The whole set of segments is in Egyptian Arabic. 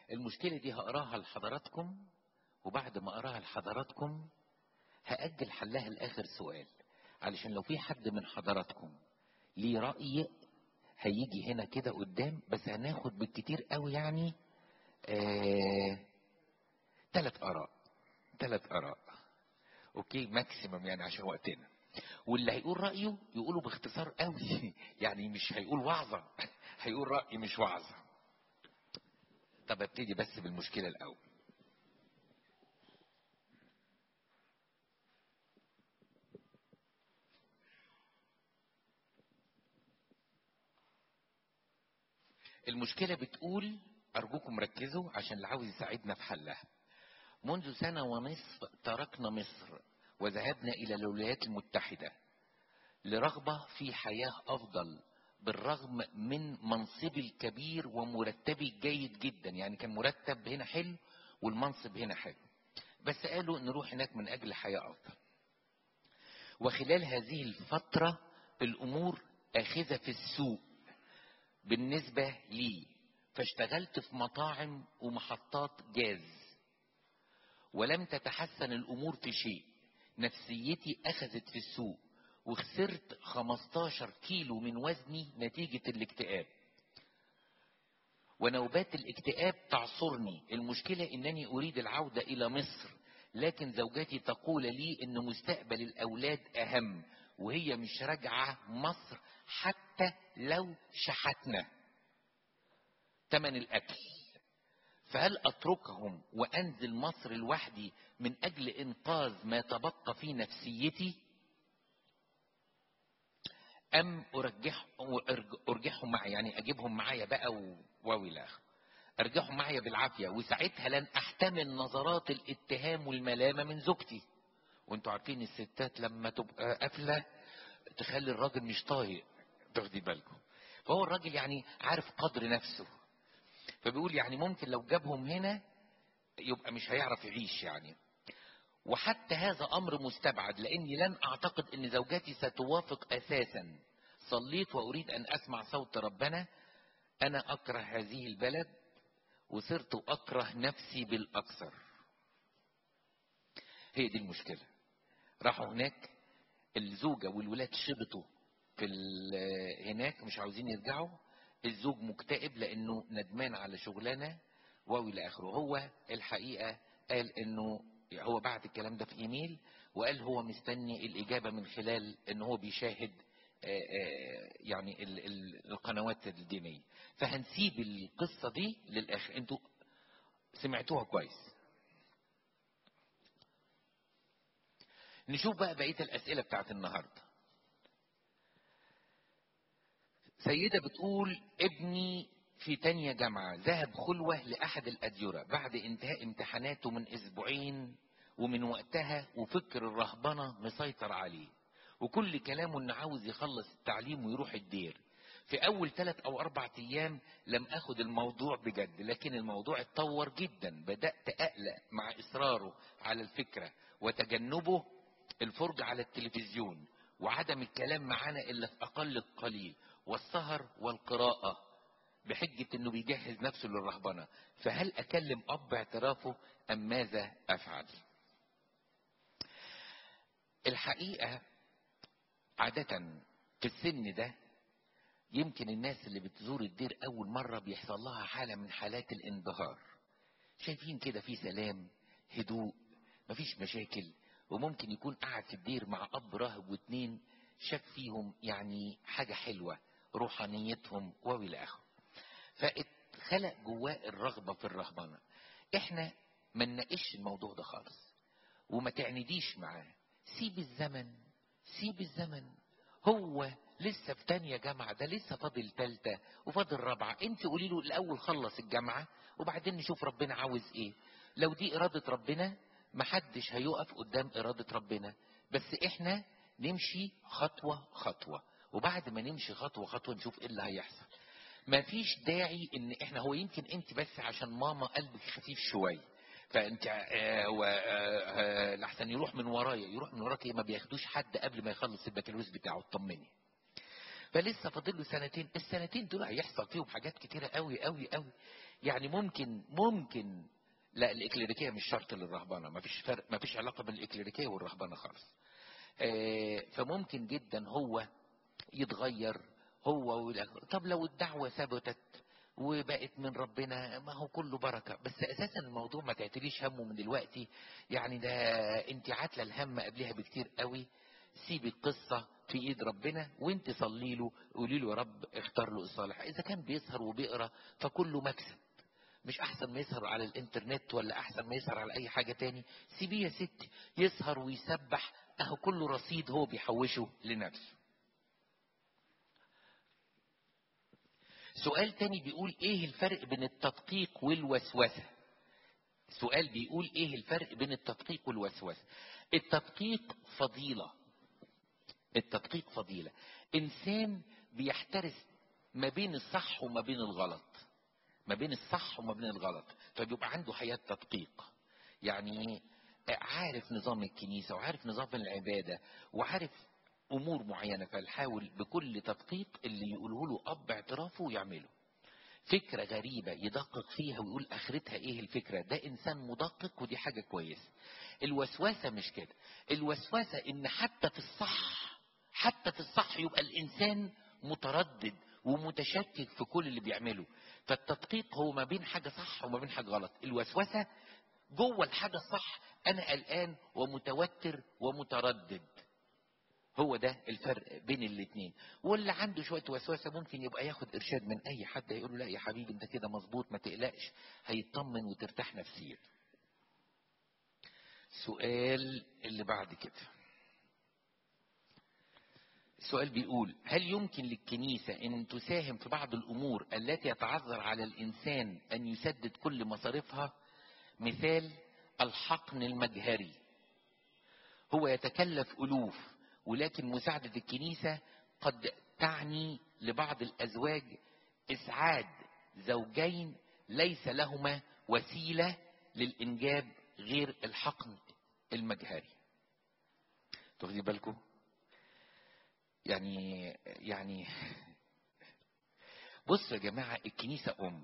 المشكلة دي هقراها لحضراتكم وبعد ما اقراها لحضراتكم هأجل حلها لآخر سؤال علشان لو في حد من حضراتكم ليه رأي هيجي هنا كده قدام بس هناخد بالكتير قوي يعني آه... تلات آراء تلات آراء اوكي ماكسيمم يعني عشان وقتنا واللي هيقول رأيه يقوله باختصار قوي يعني مش هيقول وعظة هيقول رأي مش وعظة طب ابتدي بس بالمشكلة الأول المشكلة بتقول أرجوكم ركزوا عشان اللي عاوز يساعدنا في حلها منذ سنة ونصف تركنا مصر وذهبنا إلى الولايات المتحدة لرغبة في حياة أفضل بالرغم من منصبي الكبير ومرتبي الجيد جدا يعني كان مرتب هنا حلو والمنصب هنا حلو بس قالوا نروح هناك من أجل حياة أفضل وخلال هذه الفترة الأمور آخذة في السوق بالنسبة لي فاشتغلت في مطاعم ومحطات جاز ولم تتحسن الأمور في شيء نفسيتي أخذت في السوق وخسرت 15 كيلو من وزني نتيجة الاكتئاب ونوبات الاكتئاب تعصرني المشكلة انني اريد العودة الى مصر لكن زوجتي تقول لي ان مستقبل الاولاد اهم وهي مش راجعة مصر حتى لو شحتنا تمن الاكل فهل اتركهم وانزل مصر لوحدي من اجل انقاذ ما تبقى في نفسيتي ام ارجح ارجحهم معي يعني اجيبهم معايا بقى واوي اخر ارجعهم معايا بالعافيه وساعتها لن احتمل نظرات الاتهام والملامه من زوجتي وانتوا عارفين الستات لما تبقى قافله تخلي الراجل مش طايق تاخدي بالكم فهو الراجل يعني عارف قدر نفسه فبيقول يعني ممكن لو جابهم هنا يبقى مش هيعرف يعيش يعني وحتى هذا امر مستبعد لاني لن اعتقد ان زوجتي ستوافق اساسا صليت واريد ان اسمع صوت ربنا انا اكره هذه البلد وصرت اكره نفسي بالاكثر هي دي المشكله راحوا هناك الزوجه والولاد شبطوا في هناك مش عاوزين يرجعوا الزوج مكتئب لانه ندمان على شغلانه والى اخره هو الحقيقه قال انه هو بعت الكلام ده في ايميل وقال هو مستني الاجابه من خلال ان هو بيشاهد يعني القنوات الدينيه فهنسيب القصه دي للاخر انتوا سمعتوها كويس نشوف بقى بقيه الاسئله بتاعت النهارده سيدة بتقول ابني في تانية جامعة ذهب خلوة لأحد الأديرة بعد انتهاء امتحاناته من أسبوعين ومن وقتها وفكر الرهبنة مسيطر عليه وكل كلامه انه عاوز يخلص التعليم ويروح الدير في اول ثلاث او اربع ايام لم اخد الموضوع بجد لكن الموضوع اتطور جدا بدأت اقلق مع اصراره على الفكرة وتجنبه الفرجة على التلفزيون وعدم الكلام معانا الا في اقل القليل والسهر والقراءة بحجة انه بيجهز نفسه للرهبنة فهل اكلم اب اعترافه ام ماذا افعل الحقيقة عادة في السن ده يمكن الناس اللي بتزور الدير اول مرة بيحصل لها حالة من حالات الانبهار شايفين كده في سلام هدوء مفيش مشاكل وممكن يكون قاعد في الدير مع اب راهب واتنين شاف فيهم يعني حاجة حلوة روحانيتهم والى اخره فاتخلق جواه الرغبة في الرهبنة احنا ما نناقش الموضوع ده خالص وما تعنيديش معاه سيب الزمن سيب الزمن هو لسه في تانية جامعة ده لسه فاضل تالتة وفاضل رابعة انت قولي له الاول خلص الجامعة وبعدين نشوف ربنا عاوز ايه لو دي ارادة ربنا محدش هيقف قدام ارادة ربنا بس احنا نمشي خطوة خطوة وبعد ما نمشي خطوة خطوة نشوف ايه اللي هيحصل مفيش داعي ان احنا هو يمكن انت بس عشان ماما قلبك خفيف شوية فانت لحسن يروح من ورايا يروح من وراك ما بياخدوش حد قبل ما يخلص البكالوريوس بتاعه اطمني فلسه فاضل له سنتين السنتين دول هيحصل فيهم حاجات كتيره قوي قوي قوي يعني ممكن ممكن لا الاكليريكيه مش شرط للرهبنه ما فيش فرق ما فيش علاقه بين الاكليريكيه والرهبنه خالص آه، فممكن جدا هو يتغير هو والآخر. طب لو الدعوه ثبتت وبقت من ربنا ما هو كله بركه بس اساسا الموضوع ما تعتريش همه من دلوقتي يعني ده انت عاتله الهم قبلها بكتير قوي سيبي القصه في ايد ربنا وانت صلي له قولي له يا رب اختار له الصالح اذا كان بيسهر وبيقرا فكله مكسب مش احسن ما يسهر على الانترنت ولا احسن ما يسهر على اي حاجه تاني سيبيه يا ستي يسهر ويسبح اهو كله رصيد هو بيحوشه لنفسه سؤال تاني بيقول ايه الفرق بين التدقيق والوسوسه سؤال بيقول ايه الفرق بين التدقيق والوسوسه التدقيق فضيله التدقيق فضيله انسان بيحترس ما بين الصح وما بين الغلط ما بين الصح وما بين الغلط فبيبقى عنده حياه تدقيق يعني عارف نظام الكنيسه وعارف نظام العباده وعارف امور معينه فنحاول بكل تدقيق اللي يقوله له اب اعترافه يعمله فكره غريبه يدقق فيها ويقول اخرتها ايه الفكره ده انسان مدقق ودي حاجه كويسه الوسوسه مش كده الوسوسه ان حتى في الصح حتى في الصح يبقى الانسان متردد ومتشكك في كل اللي بيعمله فالتدقيق هو ما بين حاجه صح وما بين حاجه غلط الوسوسه جوه الحاجه الصح انا قلقان ومتوتر ومتردد هو ده الفرق بين الاثنين واللي عنده شويه وسوسه ممكن يبقى ياخد ارشاد من اي حد يقول له لا يا حبيبي انت كده مظبوط ما تقلقش هيطمن وترتاح نفسيا السؤال اللي بعد كده السؤال بيقول هل يمكن للكنيسة أن تساهم في بعض الأمور التي يتعذر على الإنسان أن يسدد كل مصاريفها مثال الحقن المجهري هو يتكلف ألوف ولكن مساعدة الكنيسة قد تعني لبعض الأزواج إسعاد زوجين ليس لهما وسيلة للإنجاب غير الحقن المجهري تاخدي بالكم يعني يعني بصوا يا جماعة الكنيسة أم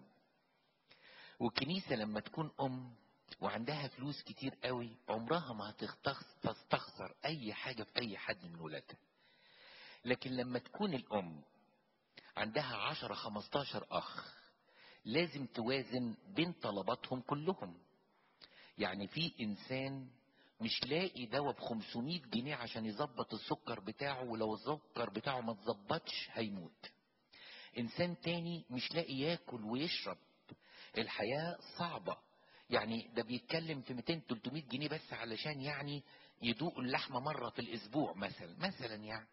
والكنيسة لما تكون أم وعندها فلوس كتير قوي عمرها ما هتستخسر أي حاجة في أي حد من ولادها لكن لما تكون الأم عندها عشرة خمستاشر أخ لازم توازن بين طلباتهم كلهم يعني في إنسان مش لاقي دواء ب 500 جنيه عشان يظبط السكر بتاعه ولو السكر بتاعه ما اتظبطش هيموت انسان تاني مش لاقي ياكل ويشرب الحياة صعبة يعني ده بيتكلم في 200 300 جنيه بس علشان يعني يدوق اللحمة مرة في الاسبوع مثلا مثلا يعني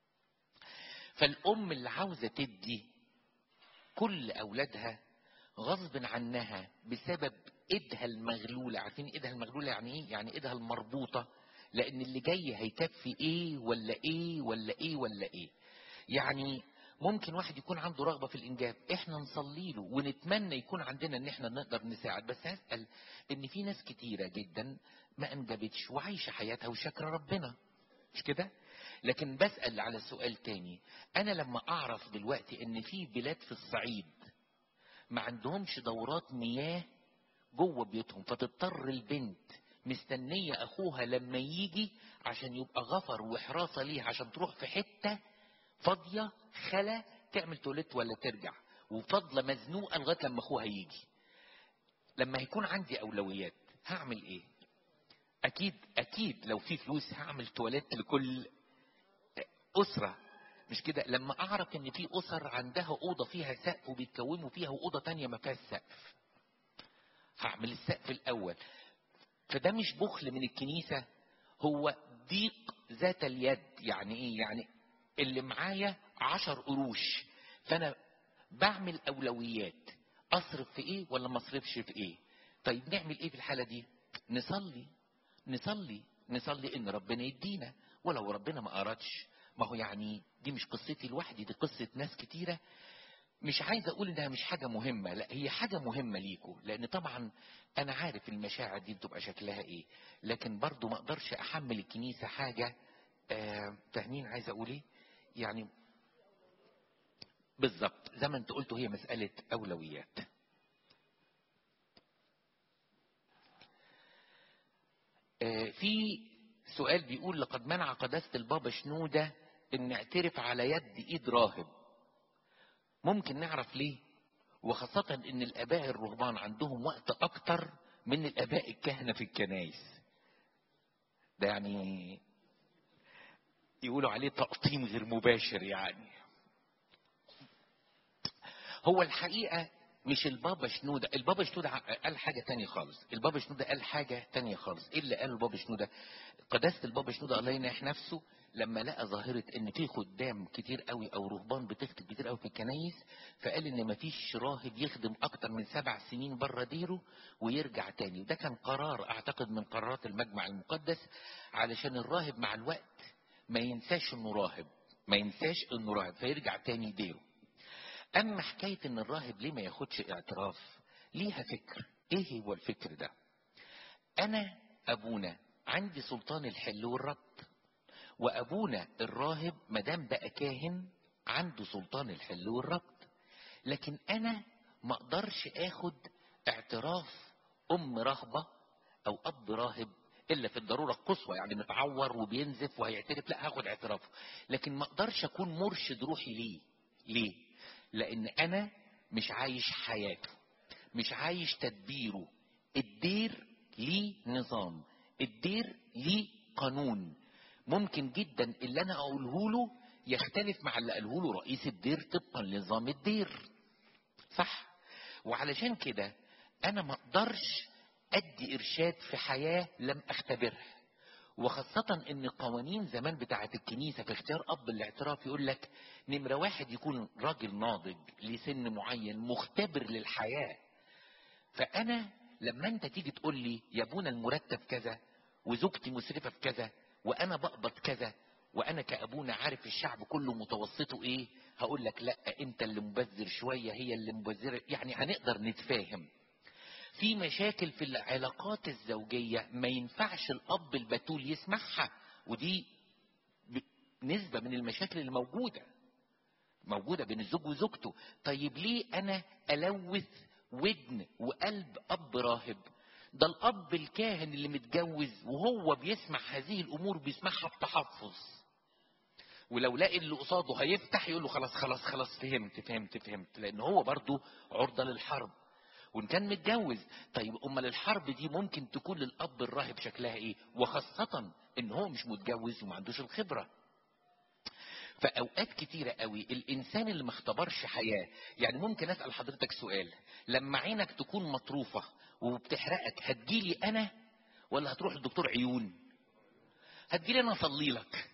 فالام اللي عاوزة تدي كل اولادها غصب عنها بسبب ايدها المغلولة عارفين ايدها المغلولة يعني ايه يعني ايدها المربوطة لان اللي جاي هيكفي ايه ولا ايه ولا ايه ولا ايه يعني ممكن واحد يكون عنده رغبة في الإنجاب إحنا نصلي له ونتمنى يكون عندنا إن إحنا نقدر نساعد بس هسأل إن في ناس كتيرة جدا ما أنجبتش وعايشة حياتها وشاكرة ربنا مش كده؟ لكن بسأل على سؤال تاني أنا لما أعرف دلوقتي إن في بلاد في الصعيد ما عندهمش دورات مياه جوه بيوتهم فتضطر البنت مستنية أخوها لما يجي عشان يبقى غفر وحراسة ليه عشان تروح في حتة فاضية خلا تعمل توليت ولا ترجع وفاضلة مزنوقة لغاية لما أخوها يجي لما هيكون عندي أولويات هعمل إيه؟ أكيد أكيد لو في فلوس هعمل تواليت لكل أسرة مش كده لما أعرف إن في أسر عندها أوضة فيها سقف وبيتكونوا فيها وأوضة تانية ما فيهاش سقف هعمل السقف الأول فده مش بخل من الكنيسة هو ضيق ذات اليد يعني إيه يعني اللي معايا عشر قروش فأنا بعمل أولويات أصرف في إيه ولا ما أصرفش في إيه طيب نعمل إيه في الحالة دي نصلي نصلي نصلي إن ربنا يدينا ولو ربنا ما أرادش ما هو يعني دي مش قصتي لوحدي دي قصة ناس كتيرة مش عايز اقول انها مش حاجة مهمة لا هي حاجة مهمة ليكوا لان طبعا انا عارف المشاعر دي بتبقى شكلها ايه لكن برضو ما اقدرش احمل الكنيسة حاجة آه فاهمين عايز اقول ايه يعني بالظبط زي ما انت قلت هي مسألة أولويات آه، في سؤال بيقول لقد منع قداسة البابا شنودة ان نعترف على يد ايد راهب ممكن نعرف ليه وخاصة ان الاباء الرهبان عندهم وقت اكتر من الاباء الكهنة في الكنايس ده يعني يقولوا عليه تقطيم غير مباشر يعني هو الحقيقة مش البابا شنودة البابا شنودة قال حاجة تانية خالص البابا شنودة قال حاجة تانية خالص ايه اللي قاله البابا شنودة قداسة البابا شنودة الله ينح نفسه لما لقى ظاهرة ان في خدام كتير قوي او رهبان بتخدم كتير قوي في الكنايس فقال ان مفيش راهب يخدم اكتر من سبع سنين بره ديره ويرجع تاني وده كان قرار اعتقد من قرارات المجمع المقدس علشان الراهب مع الوقت ما ينساش انه راهب ما ينساش انه راهب فيرجع تاني ديره اما حكاية ان الراهب ليه ما ياخدش اعتراف ليها فكر ايه هو الفكر ده انا ابونا عندي سلطان الحل والرد وابونا الراهب مدام بقى كاهن عنده سلطان الحل والرد لكن انا ما اقدرش اخد اعتراف ام راهبة او اب راهب الا في الضروره القصوى يعني متعور وبينزف وهيعترف لا هاخد اعترافه لكن ما اقدرش اكون مرشد روحي ليه ليه لان انا مش عايش حياته مش عايش تدبيره الدير ليه نظام الدير ليه قانون ممكن جدا اللي انا اقوله له يختلف مع اللي قاله له رئيس الدير طبقا لنظام الدير صح وعلشان كده انا ما اقدرش ادي ارشاد في حياه لم اختبرها وخاصة ان قوانين زمان بتاعة الكنيسة في اختيار اب الاعتراف يقول لك نمرة واحد يكون راجل ناضج لسن معين مختبر للحياة فانا لما انت تيجي تقول لي يا ابونا المرتب كذا وزوجتي مسرفة في كذا وانا بقبض كذا وانا كابونا عارف الشعب كله متوسطه ايه هقول لك لا انت اللي مبذر شوية هي اللي مبذرة يعني هنقدر نتفاهم في مشاكل في العلاقات الزوجية ما ينفعش الأب البتول يسمعها ودي نسبة من المشاكل اللي موجودة موجودة بين الزوج وزوجته طيب ليه أنا ألوث ودن وقلب أب راهب ده الأب الكاهن اللي متجوز وهو بيسمع هذه الأمور بيسمعها بتحفظ ولو لاقي اللي قصاده هيفتح يقول له خلاص خلاص خلاص فهمت فهمت فهمت لأن هو برضو عرضة للحرب وان كان متجوز طيب امال الحرب دي ممكن تكون للاب الراهب شكلها ايه وخاصة ان هو مش متجوز وما عندوش الخبرة فاوقات كتيرة قوي الانسان اللي ما اختبرش حياة يعني ممكن اسأل حضرتك سؤال لما عينك تكون مطروفة وبتحرقك هتجيلي انا ولا هتروح للدكتور عيون هتجيلي انا اصلي لك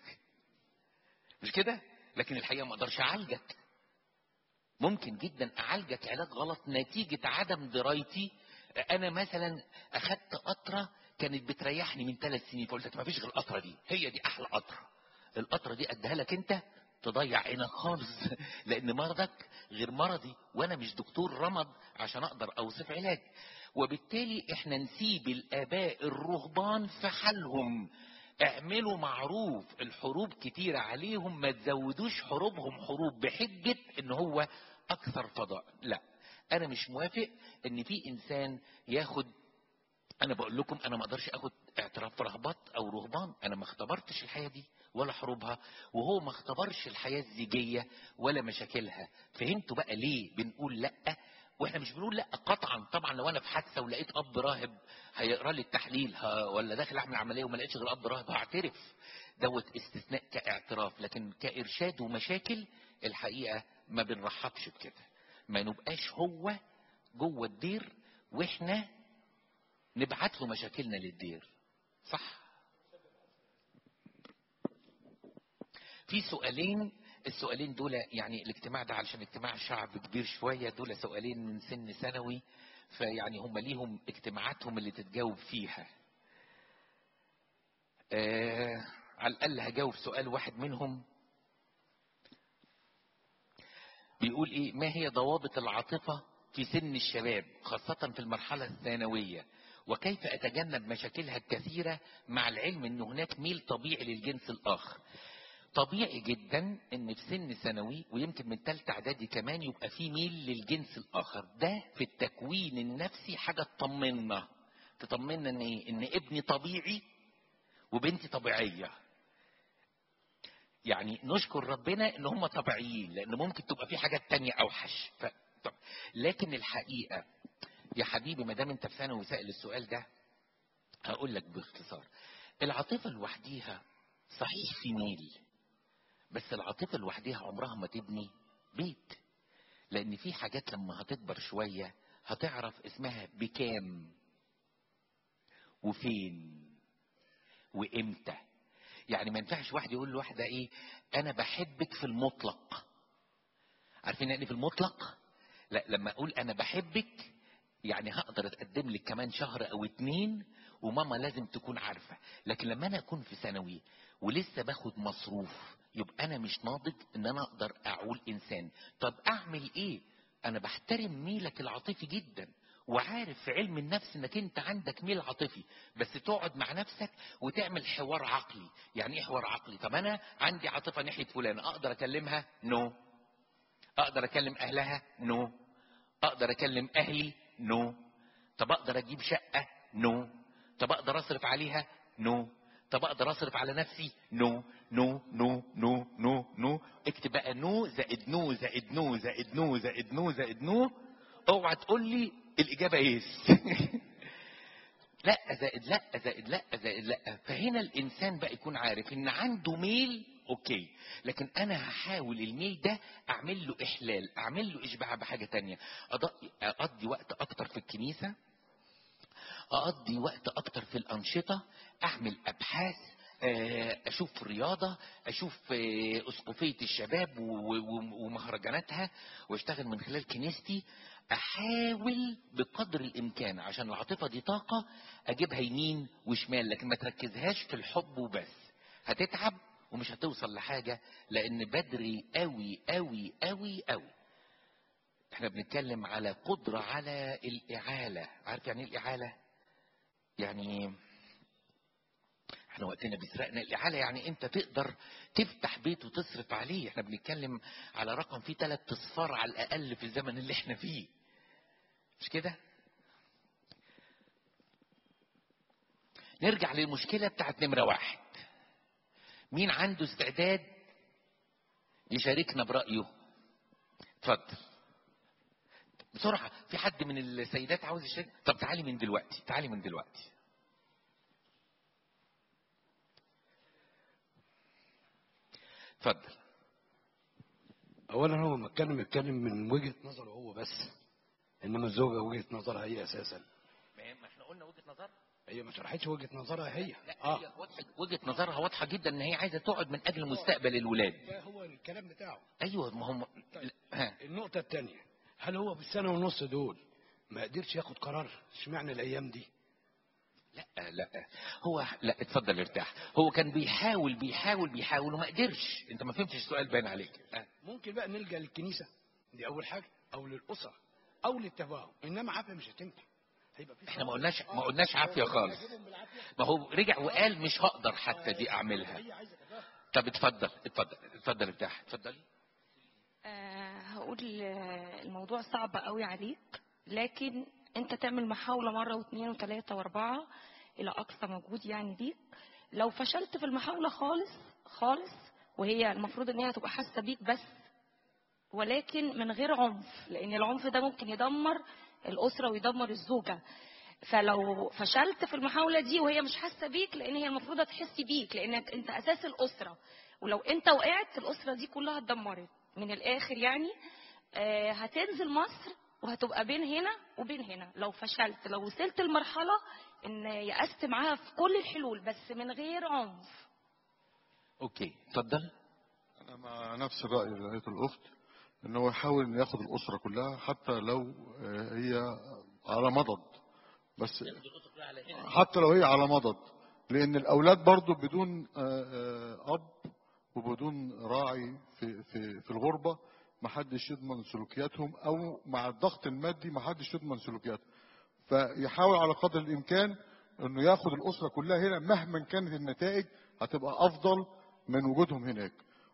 مش كده لكن الحقيقة ما اقدرش اعالجك ممكن جدا اعالجك علاج غلط نتيجة عدم درايتي انا مثلا اخدت قطرة كانت بتريحني من ثلاث سنين فقلت لك ما فيش غير القطرة دي هي دي احلى قطرة القطرة دي اديها لك انت تضيع عينك خالص لان مرضك غير مرضي وانا مش دكتور رمض عشان اقدر اوصف علاج وبالتالي احنا نسيب الاباء الرهبان في حالهم اعملوا معروف الحروب كتيرة عليهم ما تزودوش حروبهم حروب بحجة ان هو اكثر فضاء لا انا مش موافق ان في انسان ياخد انا بقول لكم انا ما اقدرش اخد اعتراف رهبات او رهبان انا ما اختبرتش الحياة دي ولا حروبها وهو ما اختبرش الحياة الزيجية ولا مشاكلها فهمتوا بقى ليه بنقول لا واحنا مش بنقول لا قطعا طبعا لو انا في حادثه ولقيت اب راهب هيقرا لي التحليل ها ولا داخل اعمل عمليه وما لقيتش غير اب راهب هعترف دوت استثناء كاعتراف لكن كارشاد ومشاكل الحقيقه ما بنرحبش بكده ما نبقاش هو جوه الدير واحنا نبعت له مشاكلنا للدير صح في سؤالين السؤالين دول يعني الاجتماع ده علشان اجتماع شعب كبير شوية دول سؤالين من سن ثانوي فيعني هم ليهم اجتماعاتهم اللي تتجاوب فيها آه على الأقل هجاوب سؤال واحد منهم بيقول ايه ما هي ضوابط العاطفة في سن الشباب خاصة في المرحلة الثانوية وكيف أتجنب مشاكلها الكثيرة مع العلم أن هناك ميل طبيعي للجنس الآخر طبيعي جدا ان في سن ثانوي ويمكن من ثالثه اعدادي كمان يبقى في ميل للجنس الاخر ده في التكوين النفسي حاجه تطمنا تطمنا ان ايه ان ابني طبيعي وبنتي طبيعيه يعني نشكر ربنا ان هم طبيعيين لان ممكن تبقى في حاجات تانية اوحش ف... طب. لكن الحقيقه يا حبيبي ما دام انت في ثانوي سائل السؤال ده هقول لك باختصار العاطفه لوحديها صحيح في ميل بس العاطفه لوحديها عمرها ما تبني بيت لان في حاجات لما هتكبر شويه هتعرف اسمها بكام وفين وامتى يعني ما ينفعش واحد يقول لواحده ايه انا بحبك في المطلق عارفين يعني في المطلق لا لما اقول انا بحبك يعني هقدر اتقدم لك كمان شهر او اتنين وماما لازم تكون عارفه لكن لما انا اكون في ثانوي ولسه باخد مصروف يبقى انا مش ناضج ان انا اقدر اعول انسان طب اعمل ايه انا بحترم ميلك العاطفي جدا وعارف في علم النفس انك انت عندك ميل عاطفي بس تقعد مع نفسك وتعمل حوار عقلي يعني ايه حوار عقلي طب انا عندي عاطفه ناحيه فلان اقدر اكلمها نو no. اقدر اكلم اهلها نو no. اقدر اكلم اهلي نو no. طب اقدر اجيب شقه نو no. طب اقدر اصرف عليها نو no. طب اقدر اصرف على نفسي نو نو نو نو نو نو اكتب بقى نو زائد نو زائد نو زائد نو زائد نو زائد نو اوعى تقول لي الاجابه يس لا زائد لا زائد لا زائد لا فهنا الانسان بقى يكون عارف ان عنده ميل اوكي لكن انا هحاول الميل ده اعمل له احلال اعمل له اشباع بحاجه تانية اقضي وقت اكتر في الكنيسه اقضي وقت اكتر في الانشطه اعمل ابحاث اشوف رياضه اشوف اسقفيه الشباب ومهرجاناتها واشتغل من خلال كنيستي احاول بقدر الامكان عشان العاطفه دي طاقه اجيبها يمين وشمال لكن ما تركزهاش في الحب وبس هتتعب ومش هتوصل لحاجه لان بدري قوي قوي قوي قوي احنا بنتكلم على قدره على الاعاله عارف يعني ايه الاعاله يعني احنا وقتنا بيسرقنا الاعاله يعني انت تقدر تفتح بيت وتصرف عليه احنا بنتكلم على رقم فيه ثلاث اصفار على الاقل في الزمن اللي احنا فيه مش كده نرجع للمشكله بتاعت نمره واحد مين عنده استعداد يشاركنا برايه اتفضل بسرعه في حد من السيدات عاوز يشارك طب تعالي من دلوقتي تعالي من دلوقتي اتفضل اولا هو بيتكلم يتكلم من وجهه نظره هو بس انما الزوجه وجهه نظرها هي اساسا ما احنا قلنا وجهه نظر هي ما شرحتش وجهه نظرها هي لا آه. هي واضحة وجهه نظرها واضحه جدا ان هي عايزه تقعد من اجل مستقبل الولاد ده هو الكلام بتاعه ايوه ما هم طيب. ها. النقطه الثانيه هل هو بالسنه ونص دول ما قدرش ياخد قرار اشمعنى الايام دي لا لا هو لا اتفضل ارتاح هو كان بيحاول بيحاول بيحاول وما قدرش انت ما فهمتش السؤال باين عليك ها. ممكن بقى نلجا للكنيسه دي اول حاجه او للاسره او للتفاهم انما عافيه مش هتنفع هيبقى في احنا ما قلناش ما قلناش عافيه خالص ما هو رجع وقال مش هقدر حتى دي اعملها هي عايزه تفاهم طب اتفضل اتفضل اتفضل ارتاح اتفضلي آه، هقول آه، الموضوع صعب قوي عليك لكن انت تعمل محاولة مرة واثنين وثلاثة واربعة الى اقصى مجهود يعني ليك لو فشلت في المحاولة خالص خالص وهي المفروض ان هي هتبقى حاسة بيك بس ولكن من غير عنف لان العنف ده ممكن يدمر الاسرة ويدمر الزوجة فلو فشلت في المحاولة دي وهي مش حاسة بيك لان هي المفروض تحس بيك لانك انت اساس الاسرة ولو انت وقعت الاسرة دي كلها اتدمرت من الاخر يعني آه، هتنزل مصر وهتبقى بين هنا وبين هنا لو فشلت لو وصلت لمرحلة ان يأست معاها في كل الحلول بس من غير عنف اوكي اتفضل أنا مع نفس الرأي اللي قالته الأخت إن هو يحاول إنه ياخد الأسرة كلها حتى لو آه، هي على مضض بس حتى لو هي على مضض لأن الأولاد برضو بدون آه، آه، أب وبدون راعي في في في الغربة محدش يضمن سلوكياتهم أو مع الضغط المادي محدش يضمن سلوكياتهم فيحاول على قدر الإمكان إنه ياخد الأسرة كلها هنا مهما كانت النتائج هتبقى أفضل من وجودهم هناك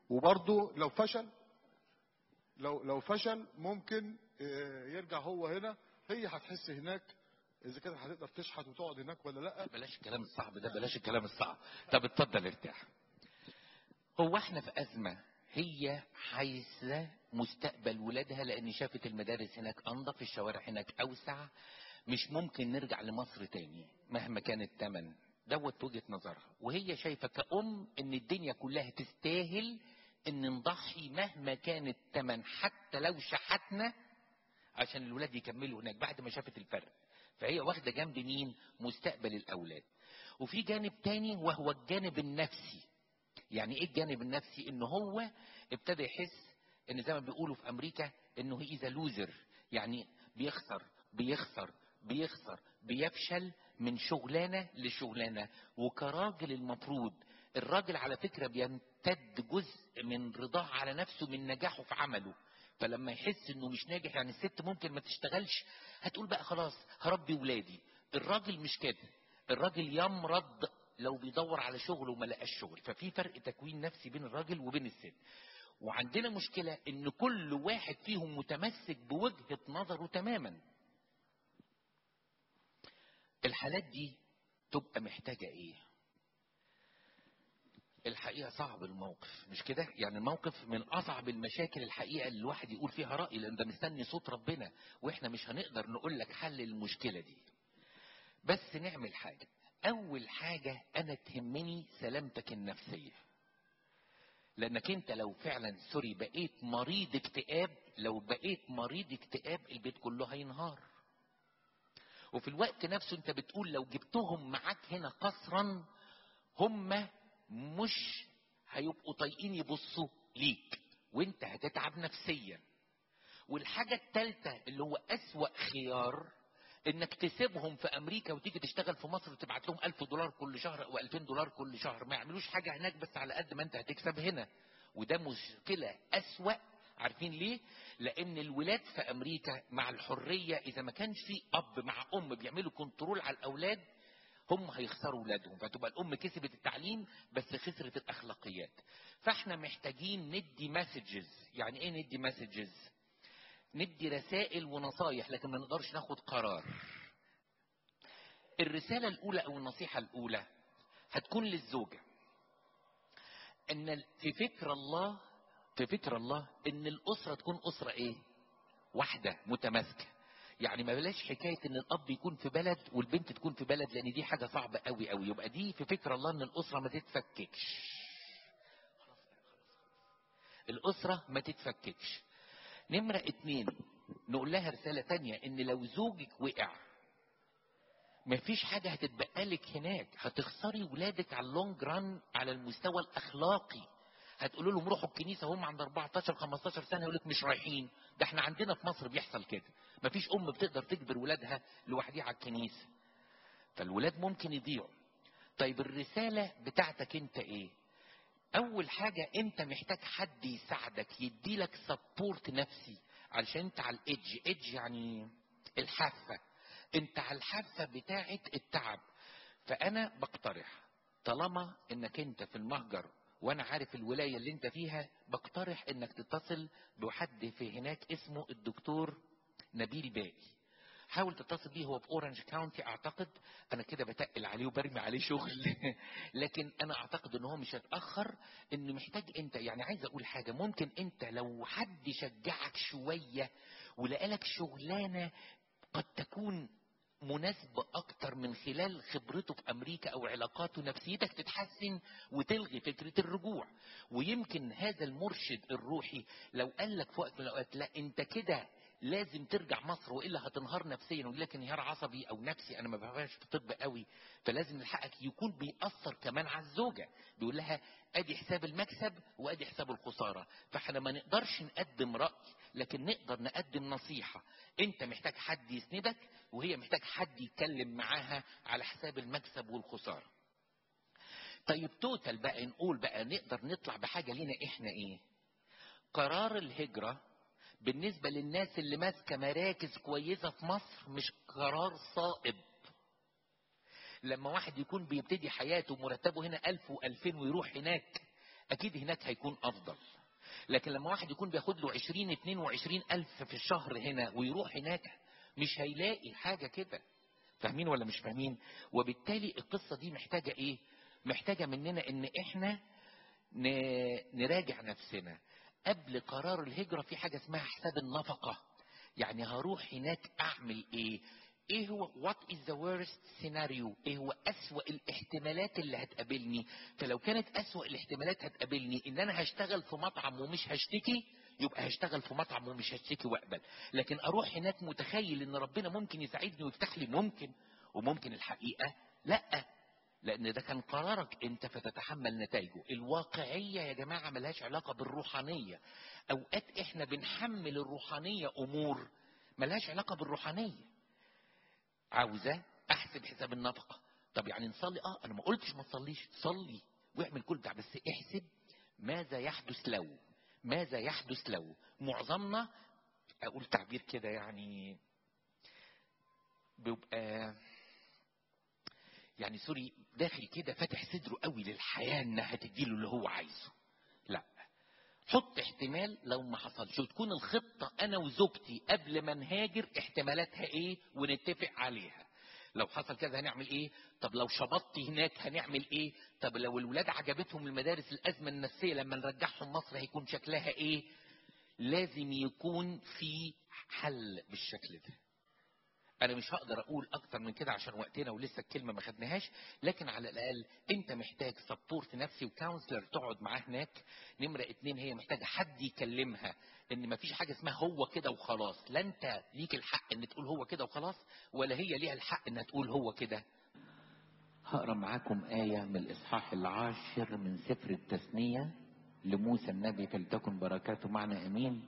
وبرضه لو فشل لو لو فشل ممكن آه، يرجع هو هنا هي هتحس هناك اذا كانت هتقدر تشحت وتقعد هناك ولا لا بلاش الكلام الصعب ده بلاش الكلام الصعب طب اتفضل ارتاح هو احنا في ازمه هي عايزه مستقبل ولادها لان شافت المدارس هناك انظف الشوارع هناك اوسع مش ممكن نرجع لمصر تاني مهما كان الثمن دوت وجهه نظرها وهي شايفه كأم ان الدنيا كلها تستاهل ان نضحي مهما كان الثمن حتى لو شحتنا عشان الولاد يكملوا هناك بعد ما شافت الفرق فهي واخده جنب مين مستقبل الاولاد وفي جانب تاني وهو الجانب النفسي يعني ايه الجانب النفسي ان هو ابتدى يحس ان زي ما بيقولوا في امريكا انه هي لوزر يعني بيخسر بيخسر بيخسر بيفشل من شغلانه لشغلانه وكراجل المفروض الراجل على فكره بيمتد جزء من رضاه على نفسه من نجاحه في عمله فلما يحس انه مش ناجح يعني الست ممكن ما تشتغلش هتقول بقى خلاص هربي ولادي الراجل مش كده الراجل يمرض لو بيدور على شغل وما لقاش شغل ففي فرق تكوين نفسي بين الراجل وبين الست وعندنا مشكلة ان كل واحد فيهم متمسك بوجهة نظره تماما الحالات دي تبقى محتاجة ايه الحقيقة صعب الموقف مش كده يعني الموقف من أصعب المشاكل الحقيقة اللي الواحد يقول فيها رأي لأن ده مستني صوت ربنا وإحنا مش هنقدر نقول لك حل المشكلة دي بس نعمل حاجة أول حاجة أنا تهمني سلامتك النفسية لأنك أنت لو فعلا سوري بقيت مريض اكتئاب لو بقيت مريض اكتئاب البيت كله هينهار وفي الوقت نفسه أنت بتقول لو جبتهم معاك هنا قصرا هم مش هيبقوا طايقين يبصوا ليك وانت هتتعب نفسيا والحاجة التالتة اللي هو أسوأ خيار انك تسيبهم في امريكا وتيجي تشتغل في مصر وتبعت لهم 1000 دولار كل شهر او 2000 دولار كل شهر ما يعملوش حاجة هناك بس على قد ما انت هتكسب هنا وده مشكلة أسوأ عارفين ليه؟ لأن الولاد في أمريكا مع الحرية إذا ما كانش في أب مع أم بيعملوا كنترول على الأولاد هم هيخسروا ولادهم فتبقى الام كسبت التعليم بس خسرت الاخلاقيات فاحنا محتاجين ندي مسجز يعني ايه ندي مسجز ندي رسائل ونصايح لكن ما نقدرش ناخد قرار الرسالة الأولى أو النصيحة الأولى هتكون للزوجة إن في فكر الله في فكر الله إن الأسرة تكون أسرة إيه؟ واحدة متماسكة يعني ما بلاش حكايه ان الاب يكون في بلد والبنت تكون في بلد لان دي حاجه صعبه قوي قوي يبقى دي في فكر الله ان الاسره ما تتفككش الاسره ما تتفككش نمره اتنين نقول لها رساله تانية ان لو زوجك وقع مفيش حاجة هتتبقى لك هناك هتخسري ولادك على اللونج ران على المستوى الأخلاقي هتقولوا لهم روحوا الكنيسة هم عند 14 15 سنة يقول لك مش رايحين ده احنا عندنا في مصر بيحصل كده مفيش ام بتقدر تجبر ولادها لوحديها على الكنيسه فالولاد ممكن يضيعوا طيب الرساله بتاعتك انت ايه اول حاجه انت محتاج حد يساعدك يديلك سبورت نفسي علشان انت على الايدج ايدج يعني الحافه انت على الحافه بتاعه التعب فانا بقترح طالما انك انت في المهجر وانا عارف الولايه اللي انت فيها بقترح انك تتصل بحد في هناك اسمه الدكتور نبيل باقي حاول تتصل بيه هو في اورنج كاونتي اعتقد انا كده بتقل عليه وبرمي عليه شغل لكن انا اعتقد ان هو مش هيتاخر انه محتاج انت يعني عايز اقول حاجه ممكن انت لو حد شجعك شويه ولقالك شغلانه قد تكون مناسبة أكتر من خلال خبرته في أمريكا أو علاقاته نفسيتك تتحسن وتلغي فكرة الرجوع ويمكن هذا المرشد الروحي لو قال لك في وقت من الأوقات لا أنت كده لازم ترجع مصر والا هتنهار نفسيا ويقول لك انهيار عصبي او نفسي انا ما بفهمش في الطب قوي فلازم نلحقك يكون بيأثر كمان على الزوجه بيقول لها ادي حساب المكسب وادي حساب الخساره فاحنا ما نقدرش نقدم راي لكن نقدر نقدم نصيحه انت محتاج حد يسندك وهي محتاج حد يتكلم معاها على حساب المكسب والخساره طيب توتال بقى نقول بقى نقدر نطلع بحاجه لينا احنا ايه قرار الهجره بالنسبة للناس اللي ماسكة مراكز كويسة في مصر مش قرار صائب لما واحد يكون بيبتدي حياته مرتبه هنا ألف وألفين ويروح هناك اكيد هناك هيكون افضل لكن لما واحد يكون بياخد له 20 22 الف في الشهر هنا ويروح هناك مش هيلاقي حاجه كده فاهمين ولا مش فاهمين وبالتالي القصه دي محتاجه ايه محتاجه مننا ان احنا ن- نراجع نفسنا قبل قرار الهجره في حاجه اسمها حساب النفقه يعني هروح هناك اعمل ايه ايه هو what is the worst scenario ايه هو اسوأ الاحتمالات اللي هتقابلني فلو كانت اسوأ الاحتمالات هتقابلني ان انا هشتغل في مطعم ومش هشتكي يبقى هشتغل في مطعم ومش هشتكي واقبل لكن اروح هناك متخيل ان ربنا ممكن يساعدني ويفتح لي ممكن وممكن الحقيقة لا لان ده كان قرارك انت فتتحمل نتائجه الواقعية يا جماعة ملهاش علاقة بالروحانية اوقات احنا بنحمل الروحانية امور ملهاش علاقة بالروحانية عاوزة احسب حساب النفقة طب يعني نصلي اه انا ما قلتش ما تصليش صلي واعمل كل ده بس احسب ماذا يحدث لو ماذا يحدث لو معظمنا اقول تعبير كده يعني بيبقى يعني سوري داخل كده فاتح صدره قوي للحياة انها تديله اللي هو عايزه لا حط احتمال لو ما حصلش وتكون الخطة انا وزوجتي قبل ما نهاجر احتمالاتها ايه ونتفق عليها لو حصل كذا هنعمل ايه طب لو شبطتي هناك هنعمل ايه طب لو الولاد عجبتهم المدارس الازمة النفسية لما نرجعهم مصر هيكون شكلها ايه لازم يكون في حل بالشكل ده انا مش هقدر اقول اكتر من كده عشان وقتنا ولسه الكلمه ما خدناهاش لكن على الاقل انت محتاج سبورت نفسي وكونسلر تقعد معاه هناك نمره اتنين هي محتاجه حد يكلمها ان ما فيش حاجه اسمها هو كده وخلاص لا انت ليك الحق ان تقول هو كده وخلاص ولا هي ليها الحق انها تقول هو كده هقرا معاكم آية من الإصحاح العاشر من سفر التثنية لموسى النبي فلتكن بركاته معنا أمين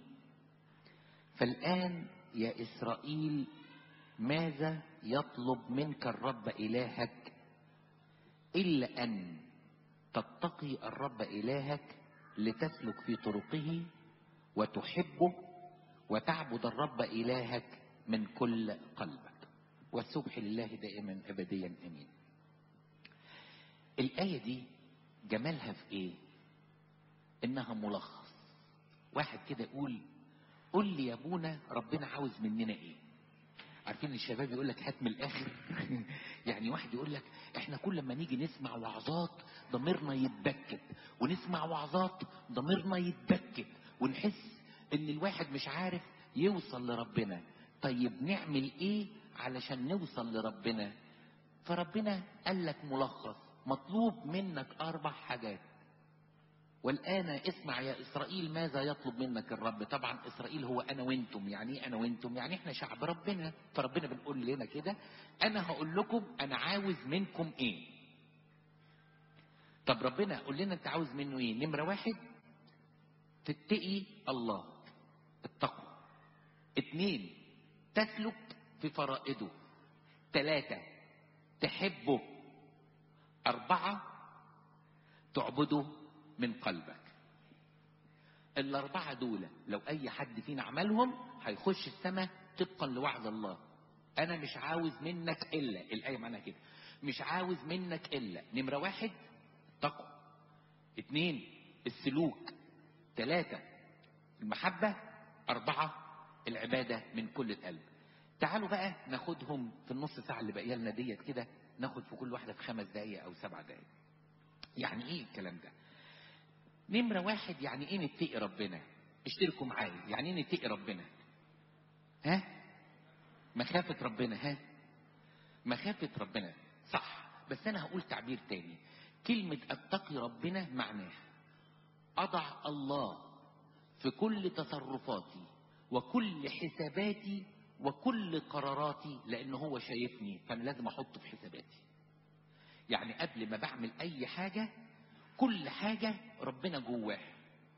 فالآن يا إسرائيل ماذا يطلب منك الرب إلهك إلا أن تتقي الرب إلهك لتسلك في طرقه وتحبه وتعبد الرب إلهك من كل قلبك والسبح لله دائما أبديا أمين الآية دي جمالها في إيه؟ إنها ملخص واحد كده يقول قول لي يا ابونا ربنا عاوز مننا إيه؟ عارفين الشباب يقول لك هات من الاخر يعني واحد يقول لك احنا كل ما نيجي نسمع وعظات ضميرنا يتبكت ونسمع وعظات ضميرنا يتبكت ونحس ان الواحد مش عارف يوصل لربنا طيب نعمل ايه علشان نوصل لربنا فربنا قال لك ملخص مطلوب منك اربع حاجات والآن اسمع يا إسرائيل ماذا يطلب منك الرب طبعا إسرائيل هو أنا وإنتم يعني إيه أنا وإنتم يعني إحنا شعب ربنا فربنا بنقول لنا كده أنا هقول لكم أنا عاوز منكم إيه طب ربنا قول لنا أنت عاوز منه إيه نمرة واحد تتقي الله التقوى اتنين تسلك في فرائضه ثلاثة تحبه أربعة تعبده من قلبك الأربعة دول لو أي حد فينا عملهم هيخش السماء طبقا لوعد الله أنا مش عاوز منك إلا الآية معناها كده مش عاوز منك إلا نمرة واحد تقوى اتنين السلوك ثلاثة المحبة أربعة العبادة من كل القلب تعالوا بقى ناخدهم في النص ساعة اللي باقيه لنا ديت كده ناخد في كل واحدة في خمس دقايق أو سبع دقايق يعني إيه الكلام ده؟ نمرة واحد يعني ايه نتقي ربنا اشتركوا معايا يعني ايه نتقي ربنا ها مخافة ربنا ها مخافة ربنا صح بس انا هقول تعبير تاني كلمة اتقي ربنا معناها اضع الله في كل تصرفاتي وكل حساباتي وكل قراراتي لان هو شايفني فانا لازم احطه في حساباتي يعني قبل ما بعمل اي حاجة كل حاجة ربنا جواها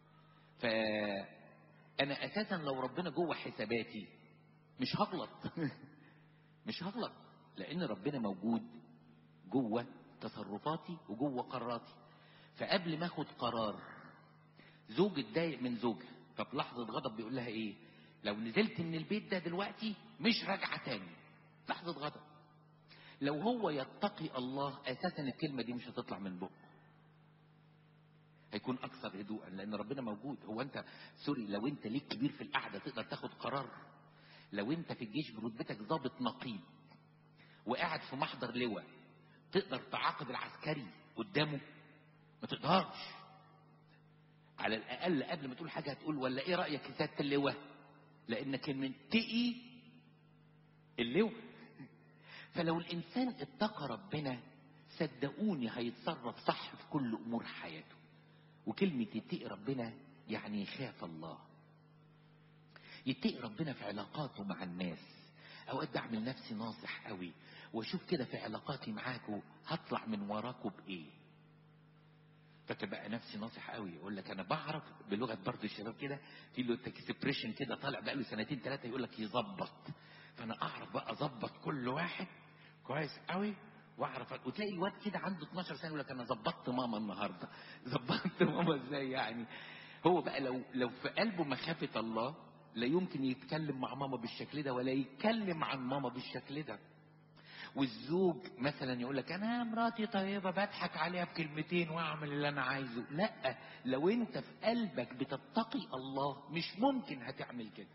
فأنا أساسا لو ربنا جوه حساباتي مش هغلط مش هغلط لأن ربنا موجود جوه تصرفاتي وجوه قراراتي فقبل ما اخد قرار زوج اتضايق من زوجها ففي لحظة غضب بيقول لها ايه لو نزلت من البيت ده دلوقتي مش راجعة تاني لحظة غضب لو هو يتقي الله اساسا الكلمة دي مش هتطلع من بقه هيكون اكثر هدوءا لان ربنا موجود هو انت سوري لو انت ليك كبير في القعده تقدر تاخد قرار لو انت في الجيش برتبتك ضابط نقيب وقاعد في محضر لواء تقدر تعاقب العسكري قدامه ما تقدرش على الاقل قبل ما تقول حاجه هتقول ولا ايه رايك يا سياده اللواء لانك منتقي اللواء فلو الانسان اتقى ربنا صدقوني هيتصرف صح في كل امور حياته وكلمه يتقي ربنا يعني يخاف الله يتقي ربنا في علاقاته مع الناس اوقات بعمل نفسي ناصح قوي واشوف كده في علاقاتي معاكم هطلع من وراكم بايه فاكر بقى نفسي ناصح قوي يقول لك انا بعرف بلغه برضه الشباب كده في له اكسبريشن كده طالع بقى له سنتين ثلاثه يقول لك يظبط فانا اعرف بقى اظبط كل واحد كويس قوي واعرف وتلاقي الواد كده عنده 12 سنه يقول لك انا ظبطت ماما النهارده ظبطت ماما ازاي يعني هو بقى لو لو في قلبه مخافه الله لا يمكن يتكلم مع ماما بالشكل ده ولا يتكلم عن ماما بالشكل ده والزوج مثلا يقول لك انا مراتي طيبه بضحك عليها بكلمتين واعمل اللي انا عايزه لا لو انت في قلبك بتتقي الله مش ممكن هتعمل كده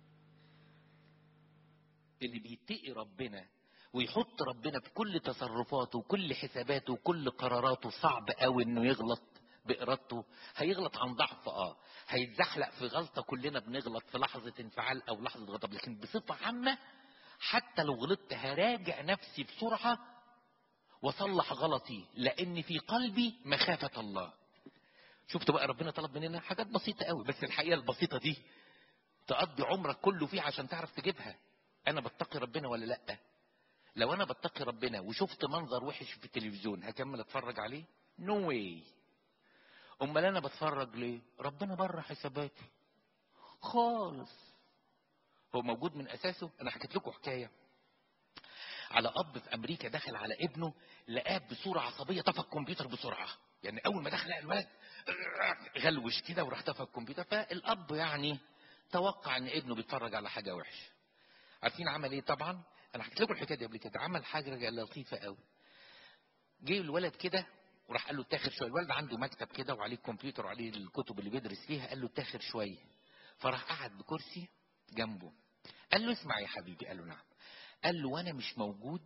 اللي بيتقي ربنا ويحط ربنا في كل تصرفاته وكل حساباته وكل قراراته صعب قوي انه يغلط بارادته هيغلط عن ضعف اه هيتزحلق في غلطه كلنا بنغلط في لحظه انفعال او لحظه غضب لكن بصفه عامه حتى لو غلطت هراجع نفسي بسرعه واصلح غلطي لان في قلبي مخافه الله شفت بقى ربنا طلب مننا حاجات بسيطه قوي بس الحقيقه البسيطه دي تقضي عمرك كله فيه عشان تعرف تجيبها انا بتقي ربنا ولا لا لو انا بتقي ربنا وشفت منظر وحش في التلفزيون هكمل اتفرج عليه نو no واي امال انا بتفرج ليه ربنا بره حساباتي خالص هو موجود من اساسه انا حكيت لكم حكايه على اب في امريكا دخل على ابنه لقاه بصوره عصبيه طفى الكمبيوتر بسرعه يعني اول ما دخل لقى الولد غلوش كده وراح طفى الكمبيوتر فالاب يعني توقع ان ابنه بيتفرج على حاجه وحشه عارفين عمل ايه طبعا انا حكيت لكم الحكايه دي قبل كده عمل حاجه لطيفه قوي جه الولد كده وراح قال له اتاخر شويه الولد عنده مكتب كده وعليه الكمبيوتر وعليه الكتب اللي بيدرس فيها قال له اتاخر شويه فراح قعد بكرسي جنبه قال له اسمع يا حبيبي قال له نعم قال له وانا مش موجود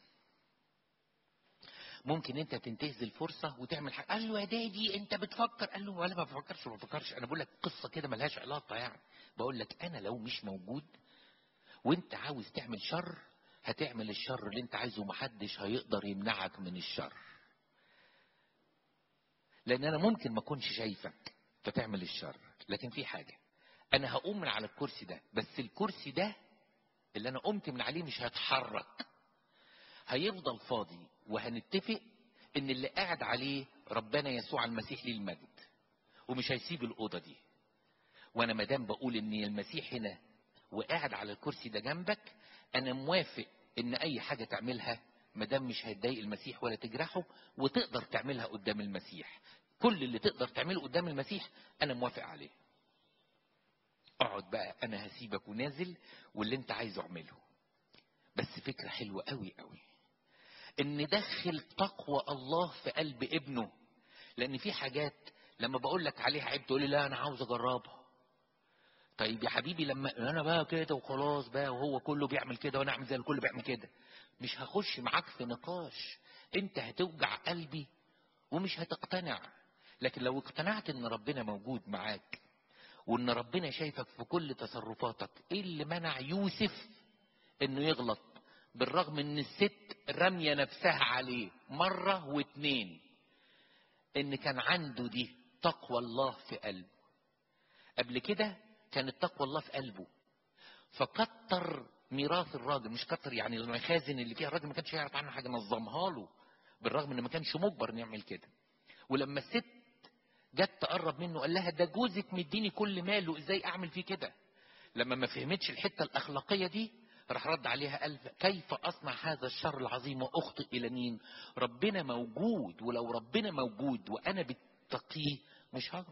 ممكن انت تنتهز الفرصه وتعمل حاجه قال له يا دادي انت بتفكر قال له ولا ما بفكرش ما بفكرش انا بقول لك قصه كده ملهاش علاقه يعني بقول لك انا لو مش موجود وانت عاوز تعمل شر هتعمل الشر اللي انت عايزه ومحدش هيقدر يمنعك من الشر لان انا ممكن ما اكونش شايفك فتعمل الشر لكن في حاجه انا هقوم من على الكرسي ده بس الكرسي ده اللي انا قمت من عليه مش هيتحرك هيفضل فاضي وهنتفق ان اللي قاعد عليه ربنا يسوع المسيح ليه المجد ومش هيسيب الاوضه دي وانا مادام بقول ان المسيح هنا وقاعد على الكرسي ده جنبك انا موافق ان اي حاجه تعملها مادام مش هتضايق المسيح ولا تجرحه وتقدر تعملها قدام المسيح كل اللي تقدر تعمله قدام المسيح انا موافق عليه اقعد بقى انا هسيبك ونازل واللي انت عايزه اعمله بس فكره حلوه قوي قوي ان ندخل تقوى الله في قلب ابنه لان في حاجات لما بقول لك عليها عيب تقول لي لا انا عاوز اجربها طيب يا حبيبي لما انا بقى كده وخلاص بقى وهو كله بيعمل كده وانا اعمل زي الكل بيعمل كده مش هخش معاك في نقاش انت هتوجع قلبي ومش هتقتنع لكن لو اقتنعت ان ربنا موجود معاك وان ربنا شايفك في كل تصرفاتك ايه اللي منع يوسف انه يغلط بالرغم ان الست رمية نفسها عليه مرة واتنين ان كان عنده دي تقوى الله في قلبه قبل كده كانت تقوى الله في قلبه فكتر ميراث الراجل مش كتر يعني المخازن اللي فيها الراجل ما كانش يعرف عنها حاجه نظمها له بالرغم ان ما كانش مجبر انه يعمل كده ولما الست جت تقرب منه قال لها ده جوزك مديني كل ماله ازاي اعمل فيه كده لما ما فهمتش الحته الاخلاقيه دي راح رد عليها قال كيف اصنع هذا الشر العظيم واخطئ الى مين ربنا موجود ولو ربنا موجود وانا بتقيه مش هغلط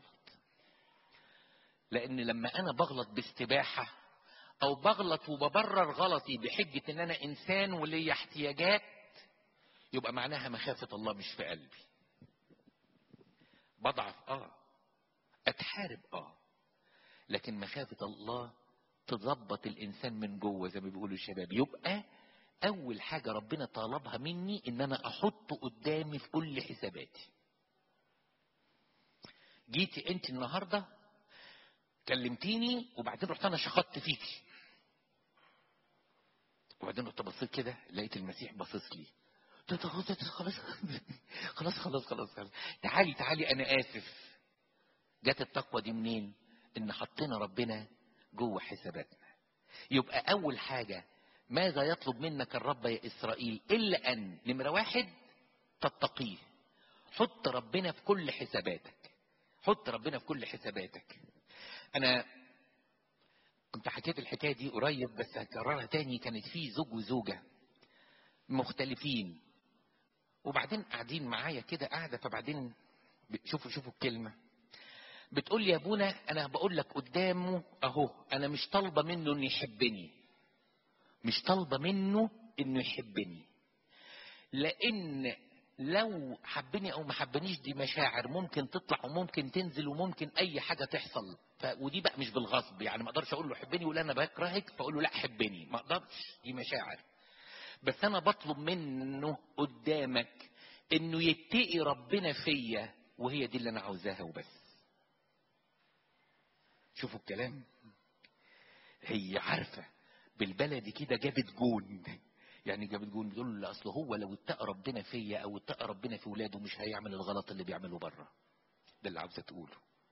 لان لما انا بغلط باستباحه او بغلط وببرر غلطي بحجه ان انا انسان وليا احتياجات يبقى معناها مخافه الله مش في قلبي بضعف اه اتحارب اه لكن مخافة الله تظبط الانسان من جوه زي ما بيقولوا الشباب يبقى اول حاجة ربنا طلبها مني ان انا احطه قدامي في كل حساباتي جيتي انت النهاردة كلمتيني وبعدين رحت انا شخطت فيكي وبعدين رحت بصيت كده لقيت المسيح باصص لي قلت له خلاص خلاص خلاص خلاص خلاص خلاص تعالي تعالي انا اسف جت التقوى دي منين ان حطينا ربنا جوه حساباتنا يبقى اول حاجه ماذا يطلب منك الرب يا اسرائيل الا ان نمره واحد تتقيه حط ربنا في كل حساباتك حط ربنا في كل حساباتك انا كنت حكيت الحكايه دي قريب بس هكررها تاني كانت في زوج وزوجه مختلفين وبعدين قاعدين معايا كده قاعده فبعدين شوفوا شوفوا الكلمه بتقول لي يا ابونا انا بقول لك قدامه اهو انا مش طالبه منه انه يحبني مش طالبه منه انه يحبني لان لو حبني او ما حبنيش دي مشاعر ممكن تطلع وممكن تنزل وممكن اي حاجه تحصل ف... ودي بقى مش بالغصب يعني ما اقدرش اقول له حبني ولا انا بكرهك فاقول له لا حبني ما اقدرش دي مشاعر بس انا بطلب منه قدامك انه يتقي ربنا فيا وهي دي اللي انا عاوزاها وبس شوفوا الكلام هي عارفه بالبلدي كده جابت جون يعني جابت جون بتقول له اصل هو لو اتقى ربنا فيا او اتقى ربنا في ولاده مش هيعمل الغلط اللي بيعمله بره ده اللي عاوزه تقوله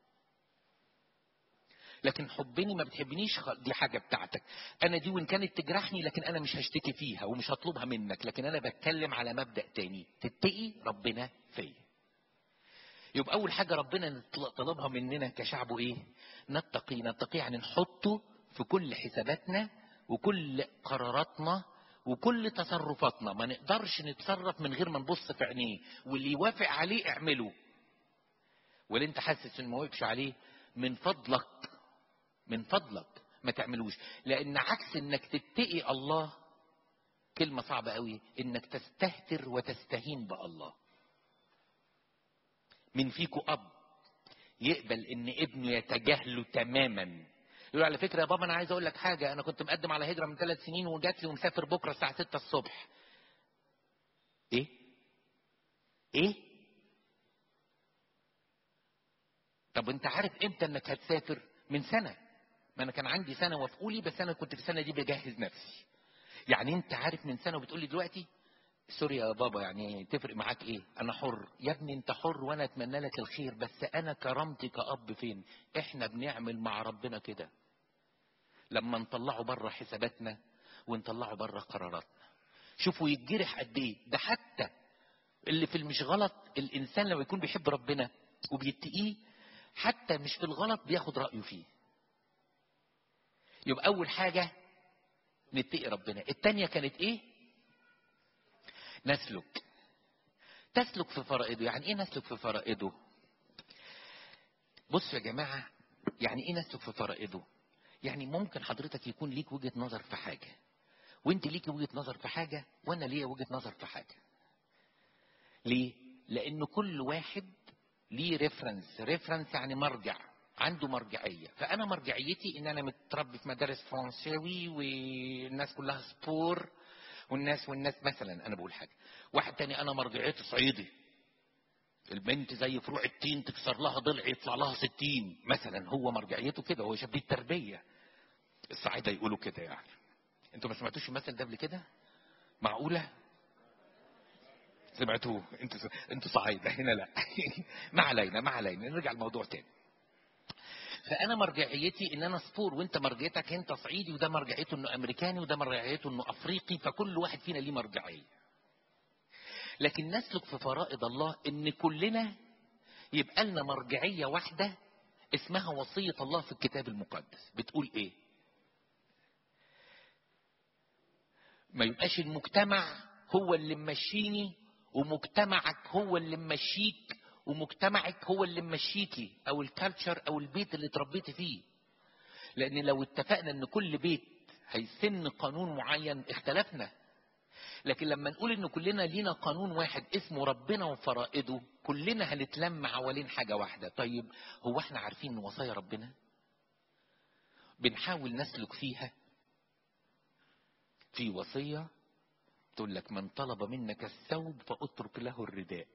لكن حبني ما بتحبنيش خ- دي حاجه بتاعتك انا دي وان كانت تجرحني لكن انا مش هشتكي فيها ومش هطلبها منك لكن انا بتكلم على مبدا تاني تتقي ربنا فيا يبقى اول حاجه ربنا نطل- طلبها مننا كشعبه ايه نتقي نتقي يعني نحطه في كل حساباتنا وكل قراراتنا وكل تصرفاتنا ما نقدرش نتصرف من غير ما نبص في عينيه واللي يوافق عليه اعمله واللي انت حاسس انه ما وافقش عليه من فضلك من فضلك ما تعملوش لان عكس انك تتقي الله كلمه صعبه قوي انك تستهتر وتستهين بالله من فيكو اب يقبل ان ابنه يتجاهله تماما يقول على فكره يا بابا انا عايز اقول لك حاجه انا كنت مقدم على هجره من ثلاث سنين وجات لي ومسافر بكره الساعه 6 الصبح ايه ايه طب انت عارف امتى انك هتسافر من سنه ما انا كان عندي سنه وافقوا لي بس انا كنت في السنه دي بجهز نفسي يعني انت عارف من سنه وبتقول لي دلوقتي سوري يا بابا يعني تفرق معاك ايه انا حر يا ابني انت حر وانا اتمنى لك الخير بس انا كرامتي كاب فين احنا بنعمل مع ربنا كده لما نطلعه بره حساباتنا ونطلعه بره قراراتنا شوفوا يتجرح قد ايه ده حتى اللي في المش غلط الانسان لما يكون بيحب ربنا وبيتقيه حتى مش في الغلط بياخد رايه فيه يبقى اول حاجه نتقي ربنا التانية كانت ايه نسلك تسلك في فرائضه يعني ايه نسلك في فرائضه بصوا يا جماعة يعني ايه نسلك في فرائضه يعني ممكن حضرتك يكون ليك وجهة نظر في حاجة وانت ليك وجهة نظر في حاجة وانا ليا وجهة نظر في حاجة ليه لان كل واحد ليه ريفرنس ريفرنس يعني مرجع عنده مرجعية فأنا مرجعيتي إن أنا متربي في مدارس فرنساوي والناس كلها سبور والناس والناس مثلا أنا بقول حاجة واحد تاني أنا مرجعيتي صعيدي البنت زي فروع التين تكسر لها ضلع يطلع لها ستين مثلا هو مرجعيته كده هو شبيه التربية الصعيدة يقولوا كده يعني انتوا ما سمعتوش المثل ده قبل كده معقولة سمعتوه انتوا انتوا صعيدة هنا لا ما علينا ما علينا نرجع الموضوع تاني فانا مرجعيتي ان انا سبور وانت مرجعيتك انت صعيدي وده مرجعيته انه امريكاني وده مرجعيته انه افريقي فكل واحد فينا ليه مرجعيه لكن نسلك في فرائض الله ان كلنا يبقى لنا مرجعيه واحده اسمها وصيه الله في الكتاب المقدس بتقول ايه ما يبقاش المجتمع هو اللي ممشيني ومجتمعك هو اللي ممشيك ومجتمعك هو اللي ممشيكي او الكالتشر او البيت اللي اتربيتي فيه لان لو اتفقنا ان كل بيت هيسن قانون معين اختلفنا لكن لما نقول ان كلنا لينا قانون واحد اسمه ربنا وفرائضه كلنا هنتلم حوالين حاجة واحدة طيب هو احنا عارفين ان وصايا ربنا بنحاول نسلك فيها في وصية تقول لك من طلب منك الثوب فاترك له الرداء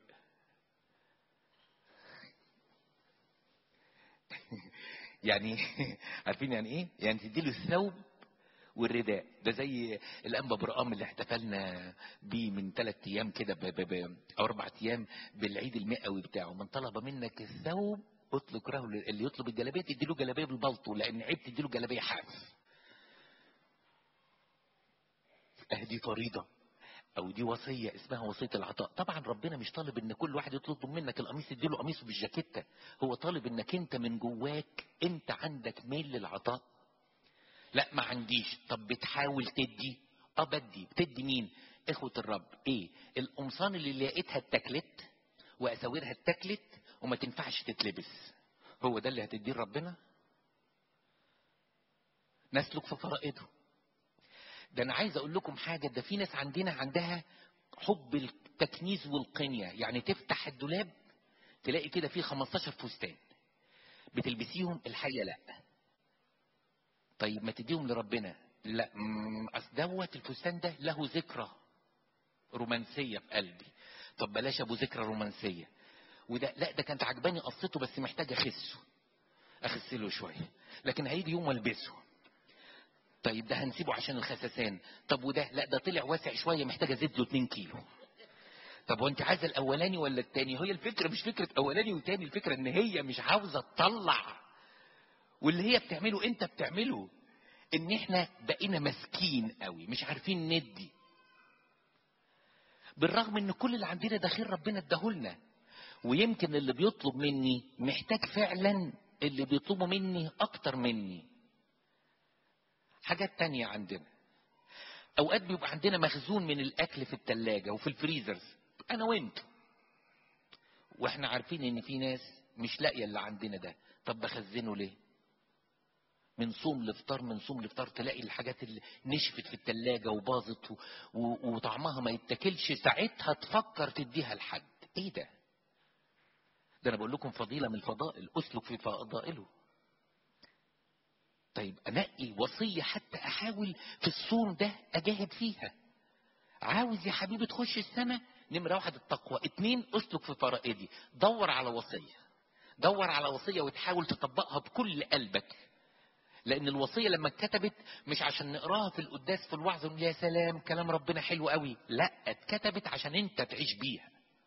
يعني عارفين يعني ايه يعني تديله الثوب والرداء ده زي الانبا برقام اللي احتفلنا بيه من ثلاث ايام كده ب- ب- ب- او اربع ايام بالعيد المئوي بتاعه من طلب منك الثوب اطلق له اللي يطلب الجلابيه تديله جلابيه بالبلطو لان عيب تديله جلابيه حاف اه دي فريضه او دي وصيه اسمها وصيه العطاء طبعا ربنا مش طالب ان كل واحد يطلب منك القميص تديله قميصه بالجاكيته هو طالب انك انت من جواك انت عندك ميل للعطاء لا ما عنديش طب بتحاول تدي اه بدي بتدي مين اخوة الرب ايه القمصان اللي لقيتها اتاكلت واساورها اتاكلت وما تنفعش تتلبس هو ده اللي هتديه ربنا نسلك في فرائضه ده انا عايز اقول لكم حاجه ده في ناس عندنا عندها حب التكنيز والقنيه يعني تفتح الدولاب تلاقي كده فيه 15 فستان بتلبسيهم الحقيقه لا طيب ما تديهم لربنا لا مم، اصل دوت الفستان ده له ذكرى رومانسيه في قلبي طب بلاش ابو ذكرى رومانسيه وده لا ده كانت عجباني قصته بس محتاج اخسه اخسله شويه لكن هيجي يوم والبسه طيب ده هنسيبه عشان الخسسان طب وده لا ده طلع واسع شويه محتاج ازيد له 2 كيلو طب وانت عايزه الاولاني ولا التاني هي الفكره مش فكره اولاني وتاني الفكره ان هي مش عاوزه تطلع واللي هي بتعمله انت بتعمله ان احنا بقينا مسكين قوي مش عارفين ندي بالرغم ان كل اللي عندنا ده خير ربنا اداهولنا ويمكن اللي بيطلب مني محتاج فعلا اللي بيطلبه مني اكتر مني حاجات تانية عندنا اوقات بيبقى عندنا مخزون من الاكل في التلاجة وفي الفريزرز انا وانت واحنا عارفين ان في ناس مش لاقيه اللي عندنا ده طب بخزنه ليه من صوم لفطار من صوم لفطار تلاقي الحاجات اللي نشفت في التلاجة وباظت و... و... وطعمها ما يتاكلش ساعتها تفكر تديها لحد ايه ده ده انا بقول لكم فضيلة من الفضائل اسلك في فضائله طيب انقي وصية حتى احاول في الصوم ده اجاهد فيها عاوز يا حبيبي تخش السماء نمرة واحد التقوى اتنين اسلك في فرائدي دور على وصية دور على وصية وتحاول تطبقها بكل قلبك لان الوصيه لما اتكتبت مش عشان نقراها في القداس في الوعظ ونقول يا سلام كلام ربنا حلو قوي لا اتكتبت عشان انت تعيش بيها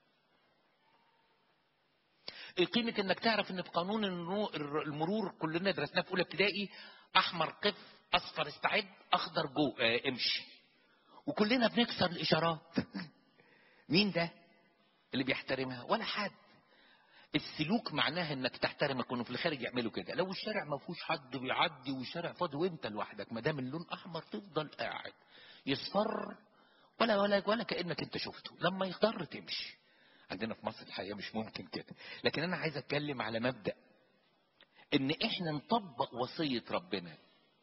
ايه قيمة انك تعرف ان في قانون النو- المرور كلنا درسناه في اولى ابتدائي احمر قف اصفر استعد اخضر جو اه امشي وكلنا بنكسر الاشارات مين ده اللي بيحترمها ولا حد السلوك معناها انك تحترمك وانه في الخارج يعملوا كده لو الشارع ما فيهوش حد بيعدي والشارع فاضي وانت لوحدك ما دام اللون احمر تفضل قاعد يصفر ولا ولا ولا كانك انت شفته لما يخضر تمشي عندنا في مصر الحقيقه مش ممكن كده لكن انا عايز اتكلم على مبدا ان احنا نطبق وصيه ربنا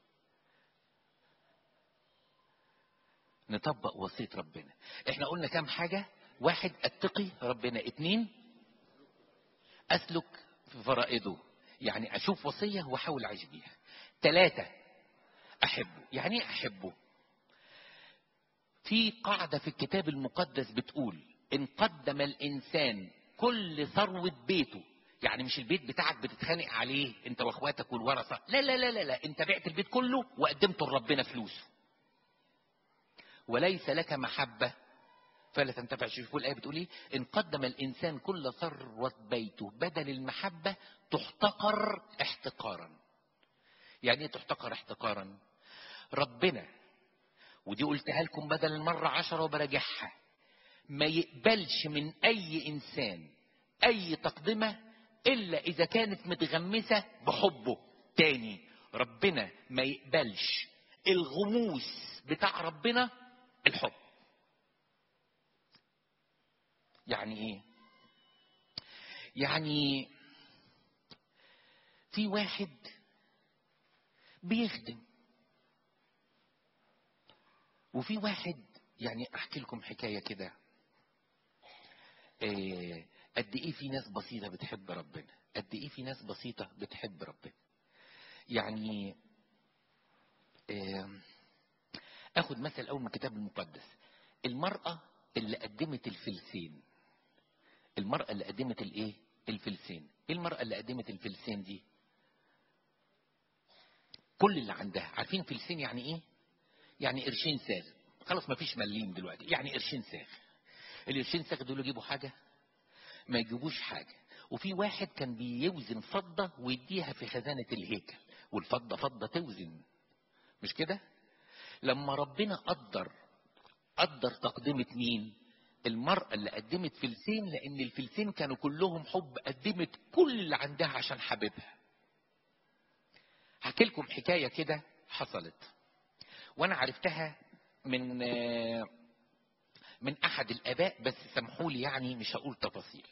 نطبق وصيه ربنا احنا قلنا كام حاجه واحد اتقي ربنا اتنين اسلك في فرائضه يعني اشوف وصيه واحاول اعيش بيها ثلاثه احبه يعني ايه احبه في قاعده في الكتاب المقدس بتقول ان قدم الانسان كل ثروه بيته يعني مش البيت بتاعك بتتخانق عليه انت واخواتك والورثه لا لا لا لا لا انت بعت البيت كله وقدمته لربنا فلوسه وليس لك محبه فلا تنتفع شوفوا الآية بتقول إيه؟ إن قدم الإنسان كل ثروة بيته بدل المحبة تحتقر احتقارا. يعني إيه تحتقر احتقارا؟ ربنا ودي قلتها لكم بدل المرة عشرة وبراجعها ما يقبلش من أي إنسان أي تقدمة إلا إذا كانت متغمسة بحبه تاني ربنا ما يقبلش الغموس بتاع ربنا الحب يعني ايه يعني في واحد بيخدم وفي واحد يعني احكي لكم حكايه كده آه، قد ايه في ناس بسيطه بتحب ربنا قد ايه في ناس بسيطه بتحب ربنا يعني آه، اخد مثل اول من الكتاب المقدس المراه اللي قدمت الفلسين المراه اللي قدمت الايه الفلسين ايه المراه اللي قدمت الفلسين دي كل اللي عندها عارفين فلسين يعني ايه يعني قرشين ساغ خلاص ما فيش مليم دلوقتي يعني قرشين ساغ القرشين ساغ دول يجيبوا حاجه ما يجيبوش حاجه وفي واحد كان بيوزن فضه ويديها في خزانه الهيكل والفضه فضه توزن مش كده لما ربنا قدر قدر تقدمة مين المرأة اللي قدمت فلسين لأن الفلسين كانوا كلهم حب قدمت كل اللي عندها عشان حبيبها هحكي لكم حكاية كده حصلت وأنا عرفتها من آه، من أحد الآباء بس سامحوا لي يعني مش هقول تفاصيل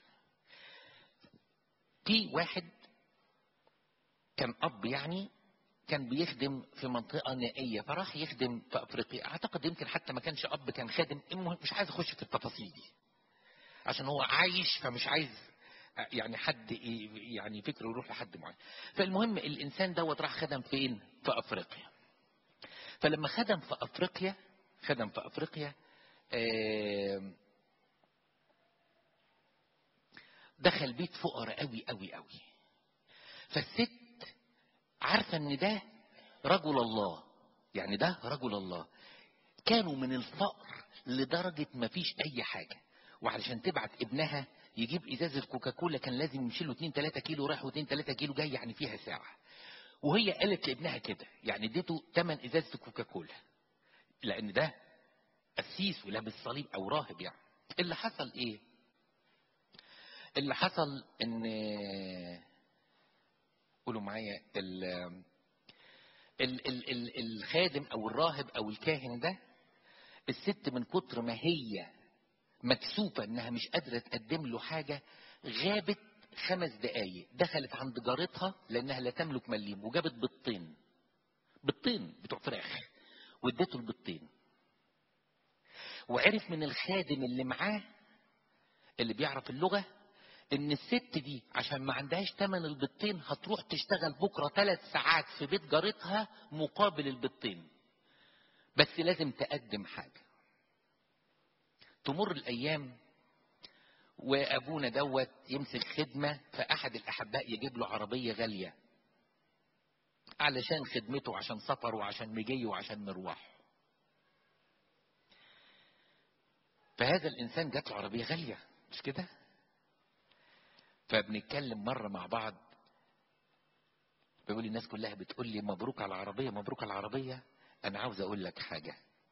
في واحد كان أب يعني كان بيخدم في منطقة نائية فراح يخدم في أفريقيا أعتقد يمكن حتى ما كانش أب كان خادم المهم مش عايز أخش في التفاصيل دي عشان هو عايش فمش عايز يعني حد ي- يعني فكره يروح لحد معين فالمهم الإنسان دوت راح خدم فين في أفريقيا فلما خدم في أفريقيا خدم في أفريقيا آم، دخل بيت فقراء قوي قوي قوي فالست عارفة ان ده رجل الله يعني ده رجل الله كانوا من الفقر لدرجة ما فيش اي حاجة وعلشان تبعت ابنها يجيب ازازة كوكاكولا كان لازم يمشي له 2 3 كيلو رايح و2 3 كيلو جاي يعني فيها ساعة وهي قالت لابنها كده يعني اديته 8 ازازة كوكاكولا لان ده قسيس ولابس صليب او راهب يعني اللي حصل ايه اللي حصل ان قولوا معايا ال ال ال ال الخادم او الراهب او الكاهن ده الست من كتر ما هي مكسوفة انها مش قادرة تقدم له حاجة غابت خمس دقايق دخلت عند جارتها لانها لا تملك مليم وجابت بيضتين بيضتين بتوع فراخ واديته البيضتين وعرف من الخادم اللي معاه اللي بيعرف اللغة ان الست دي عشان ما عندهاش تمن البيضتين هتروح تشتغل بكرة ثلاث ساعات في بيت جارتها مقابل البيضتين بس لازم تقدم حاجة تمر الايام وابونا دوت يمسك خدمة فاحد الاحباء يجيب له عربية غالية علشان خدمته عشان سفره وعشان مجيه وعشان مروحه فهذا الانسان جات له عربية غالية مش كده فبنتكلم مرة مع بعض بيقول لي الناس كلها بتقول لي مبروك على العربية مبروك على العربية أنا عاوز أقول لك حاجة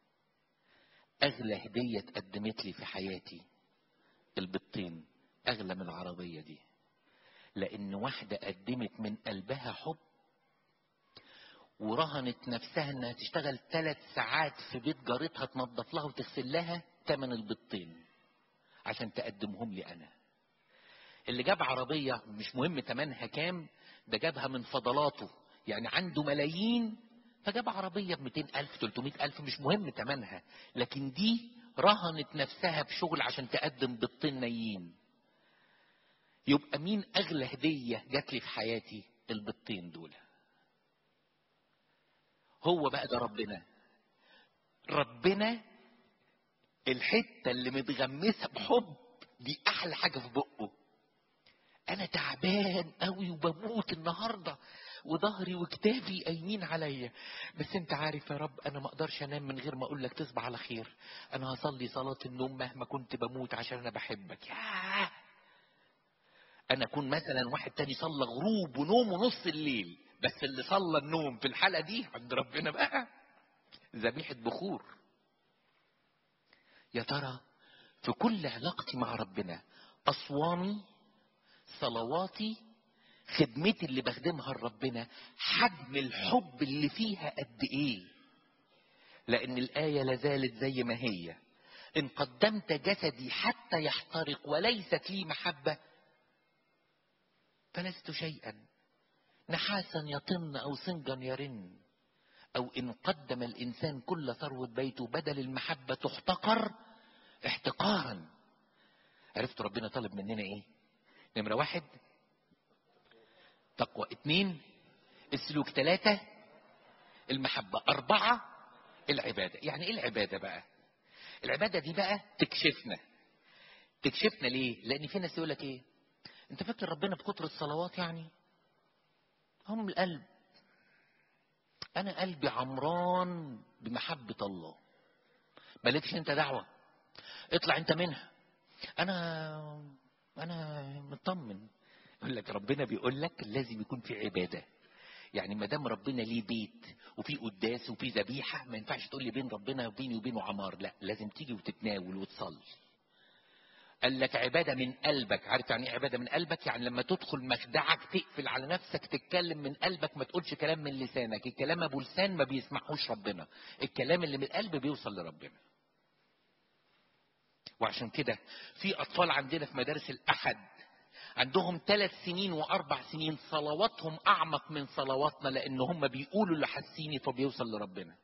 أغلى هدية اتقدمت لي في حياتي البطين أغلى من العربية دي لأن واحدة قدمت من قلبها حب ورهنت نفسها انها تشتغل ثلاث ساعات في بيت جارتها تنظف لها وتغسل لها ثمن البطين عشان تقدمهم لي انا اللي جاب عربية مش مهم تمنها كام ده جابها من فضلاته يعني عنده ملايين فجاب عربية ب 200 ألف 300 ألف مش مهم تمنها لكن دي رهنت نفسها بشغل عشان تقدم بالطين نيين يبقى مين أغلى هدية جات لي في حياتي البطين دول هو بقى ده ربنا ربنا الحتة اللي متغمسة بحب دي أحلى حاجة في بقه انا تعبان قوي وبموت النهارده وظهري وكتافي قايمين عليا بس انت عارف يا رب انا ما اقدرش انام من غير ما اقول لك تصبح على خير انا هصلي صلاه النوم مهما كنت بموت عشان انا بحبك ياه انا اكون مثلا واحد تاني صلى غروب ونوم ونص الليل بس اللي صلى النوم في الحاله دي عند ربنا بقى ذبيحه بخور يا ترى في كل علاقتي مع ربنا اصوامي صلواتي خدمتي اللي بخدمها لربنا حجم الحب اللي فيها قد ايه لان الايه لازالت زي ما هي ان قدمت جسدي حتى يحترق وليست لي محبه فلست شيئا نحاسا يطن او صنجا يرن او ان قدم الانسان كل ثروة بيته بدل المحبة تحتقر احتقارا عرفت ربنا طالب مننا ايه نمرة واحد تقوى اتنين السلوك ثلاثة المحبة أربعة العبادة يعني ايه العبادة بقى العبادة دي بقى تكشفنا تكشفنا ليه لان في ناس يقول لك ايه انت فاكر ربنا بكتر الصلوات يعني هم القلب انا قلبي عمران بمحبة الله مالكش انت دعوة اطلع انت منها انا انا مطمن يقول لك ربنا بيقول لك لازم يكون في عباده يعني ما دام ربنا ليه بيت وفي قداس وفي ذبيحه ما ينفعش تقول لي بين ربنا وبيني وبينه عمار لا لازم تيجي وتتناول وتصلي قال لك عباده من قلبك عارف يعني ايه عباده من قلبك يعني لما تدخل مخدعك تقفل على نفسك تتكلم من قلبك ما تقولش كلام من لسانك الكلام ابو لسان ما بيسمعوش ربنا الكلام اللي من القلب بيوصل لربنا وعشان كده في اطفال عندنا في مدارس الاحد عندهم ثلاث سنين واربع سنين صلواتهم اعمق من صلواتنا لان هم بيقولوا اللي حاسيني فبيوصل لربنا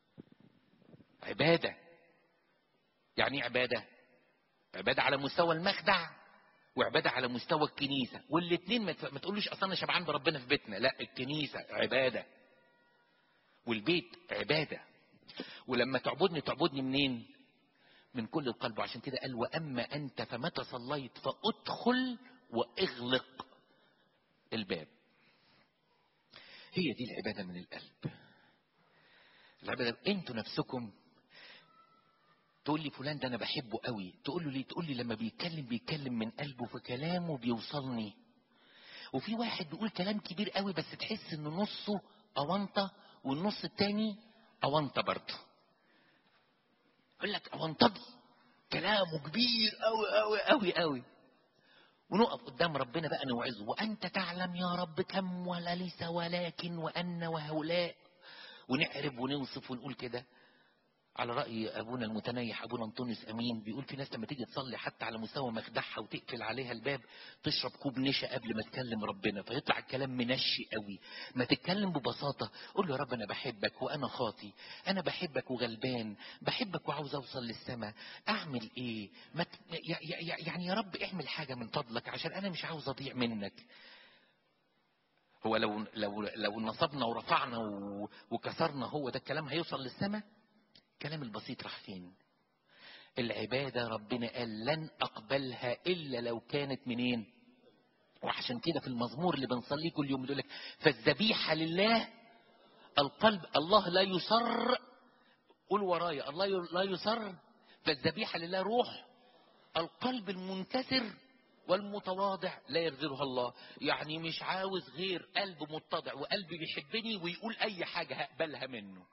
عباده يعني ايه عباده عباده على مستوى المخدع وعباده على مستوى الكنيسه والاثنين ما تقولوش اصلا انا شبعان بربنا في بيتنا لا الكنيسه عباده والبيت عباده ولما تعبدني تعبدني منين من كل القلب وعشان كده قال واما انت فمتى صليت فادخل واغلق الباب هي دي العباده من القلب العباده انتوا نفسكم تقول لي فلان ده انا بحبه قوي تقول له ليه تقول لي لما بيتكلم بيتكلم من قلبه فكلامه بيوصلني وفي واحد بيقول كلام كبير قوي بس تحس ان نصه اونطه والنص التاني اونطه برضه يقول لك اونطجي كلامه كبير قوي قوي قوي قوي ونقف قدام ربنا بقى نوعظه وانت تعلم يا رب كم ولا ليس ولكن وان وهؤلاء ونعرب ونوصف ونقول كده على رأي أبونا المتنيح أبونا أنطونيوس أمين بيقول في ناس لما تيجي تصلي حتى على مستوى مخدعها وتقفل عليها الباب تشرب كوب نشا قبل ما تكلم ربنا فيطلع الكلام منشي قوي ما تتكلم ببساطة قول له يا رب أنا بحبك وأنا خاطي أنا بحبك وغلبان بحبك وعاوز أوصل للسماء أعمل إيه ما ت... يعني يا رب اعمل حاجة من فضلك عشان أنا مش عاوز أضيع منك هو لو لو لو نصبنا ورفعنا وكسرنا هو ده الكلام هيوصل للسماء الكلام البسيط راح فين العبادة ربنا قال لن أقبلها إلا لو كانت منين وعشان كده في المزمور اللي بنصليه كل يوم بيقول لك فالذبيحة لله القلب الله لا يصر قول ورايا الله لا يصر فالذبيحة لله روح القلب المنكسر والمتواضع لا يرضيها الله يعني مش عاوز غير قلب متضع وقلب بيحبني ويقول أي حاجة هقبلها منه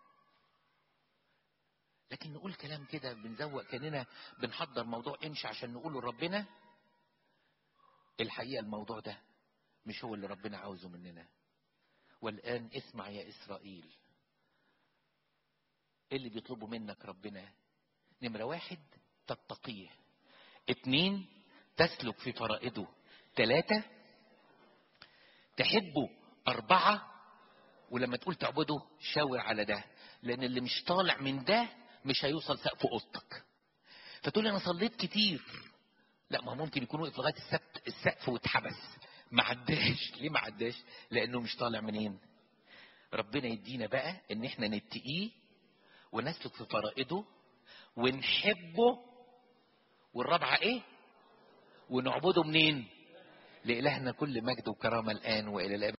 لكن نقول كلام كده بنزوق كاننا بنحضر موضوع امشي عشان نقوله لربنا الحقيقه الموضوع ده مش هو اللي ربنا عاوزه مننا والان اسمع يا اسرائيل ايه اللي بيطلبه منك ربنا نمره واحد تتقيه اتنين تسلك في فرائضه ثلاثة تحبه أربعة ولما تقول تعبده شاور على ده لأن اللي مش طالع من ده مش هيوصل سقف اوضتك فتقول لي انا صليت كتير لا ما ممكن يكون وقف لغايه السبت السقف واتحبس ما عداش ليه ما عداش لانه مش طالع منين ربنا يدينا بقى ان احنا نتقيه ونسلك في فرائضه ونحبه والرابعه ايه ونعبده منين لإلهنا كل مجد وكرامة الآن وإلى الأبد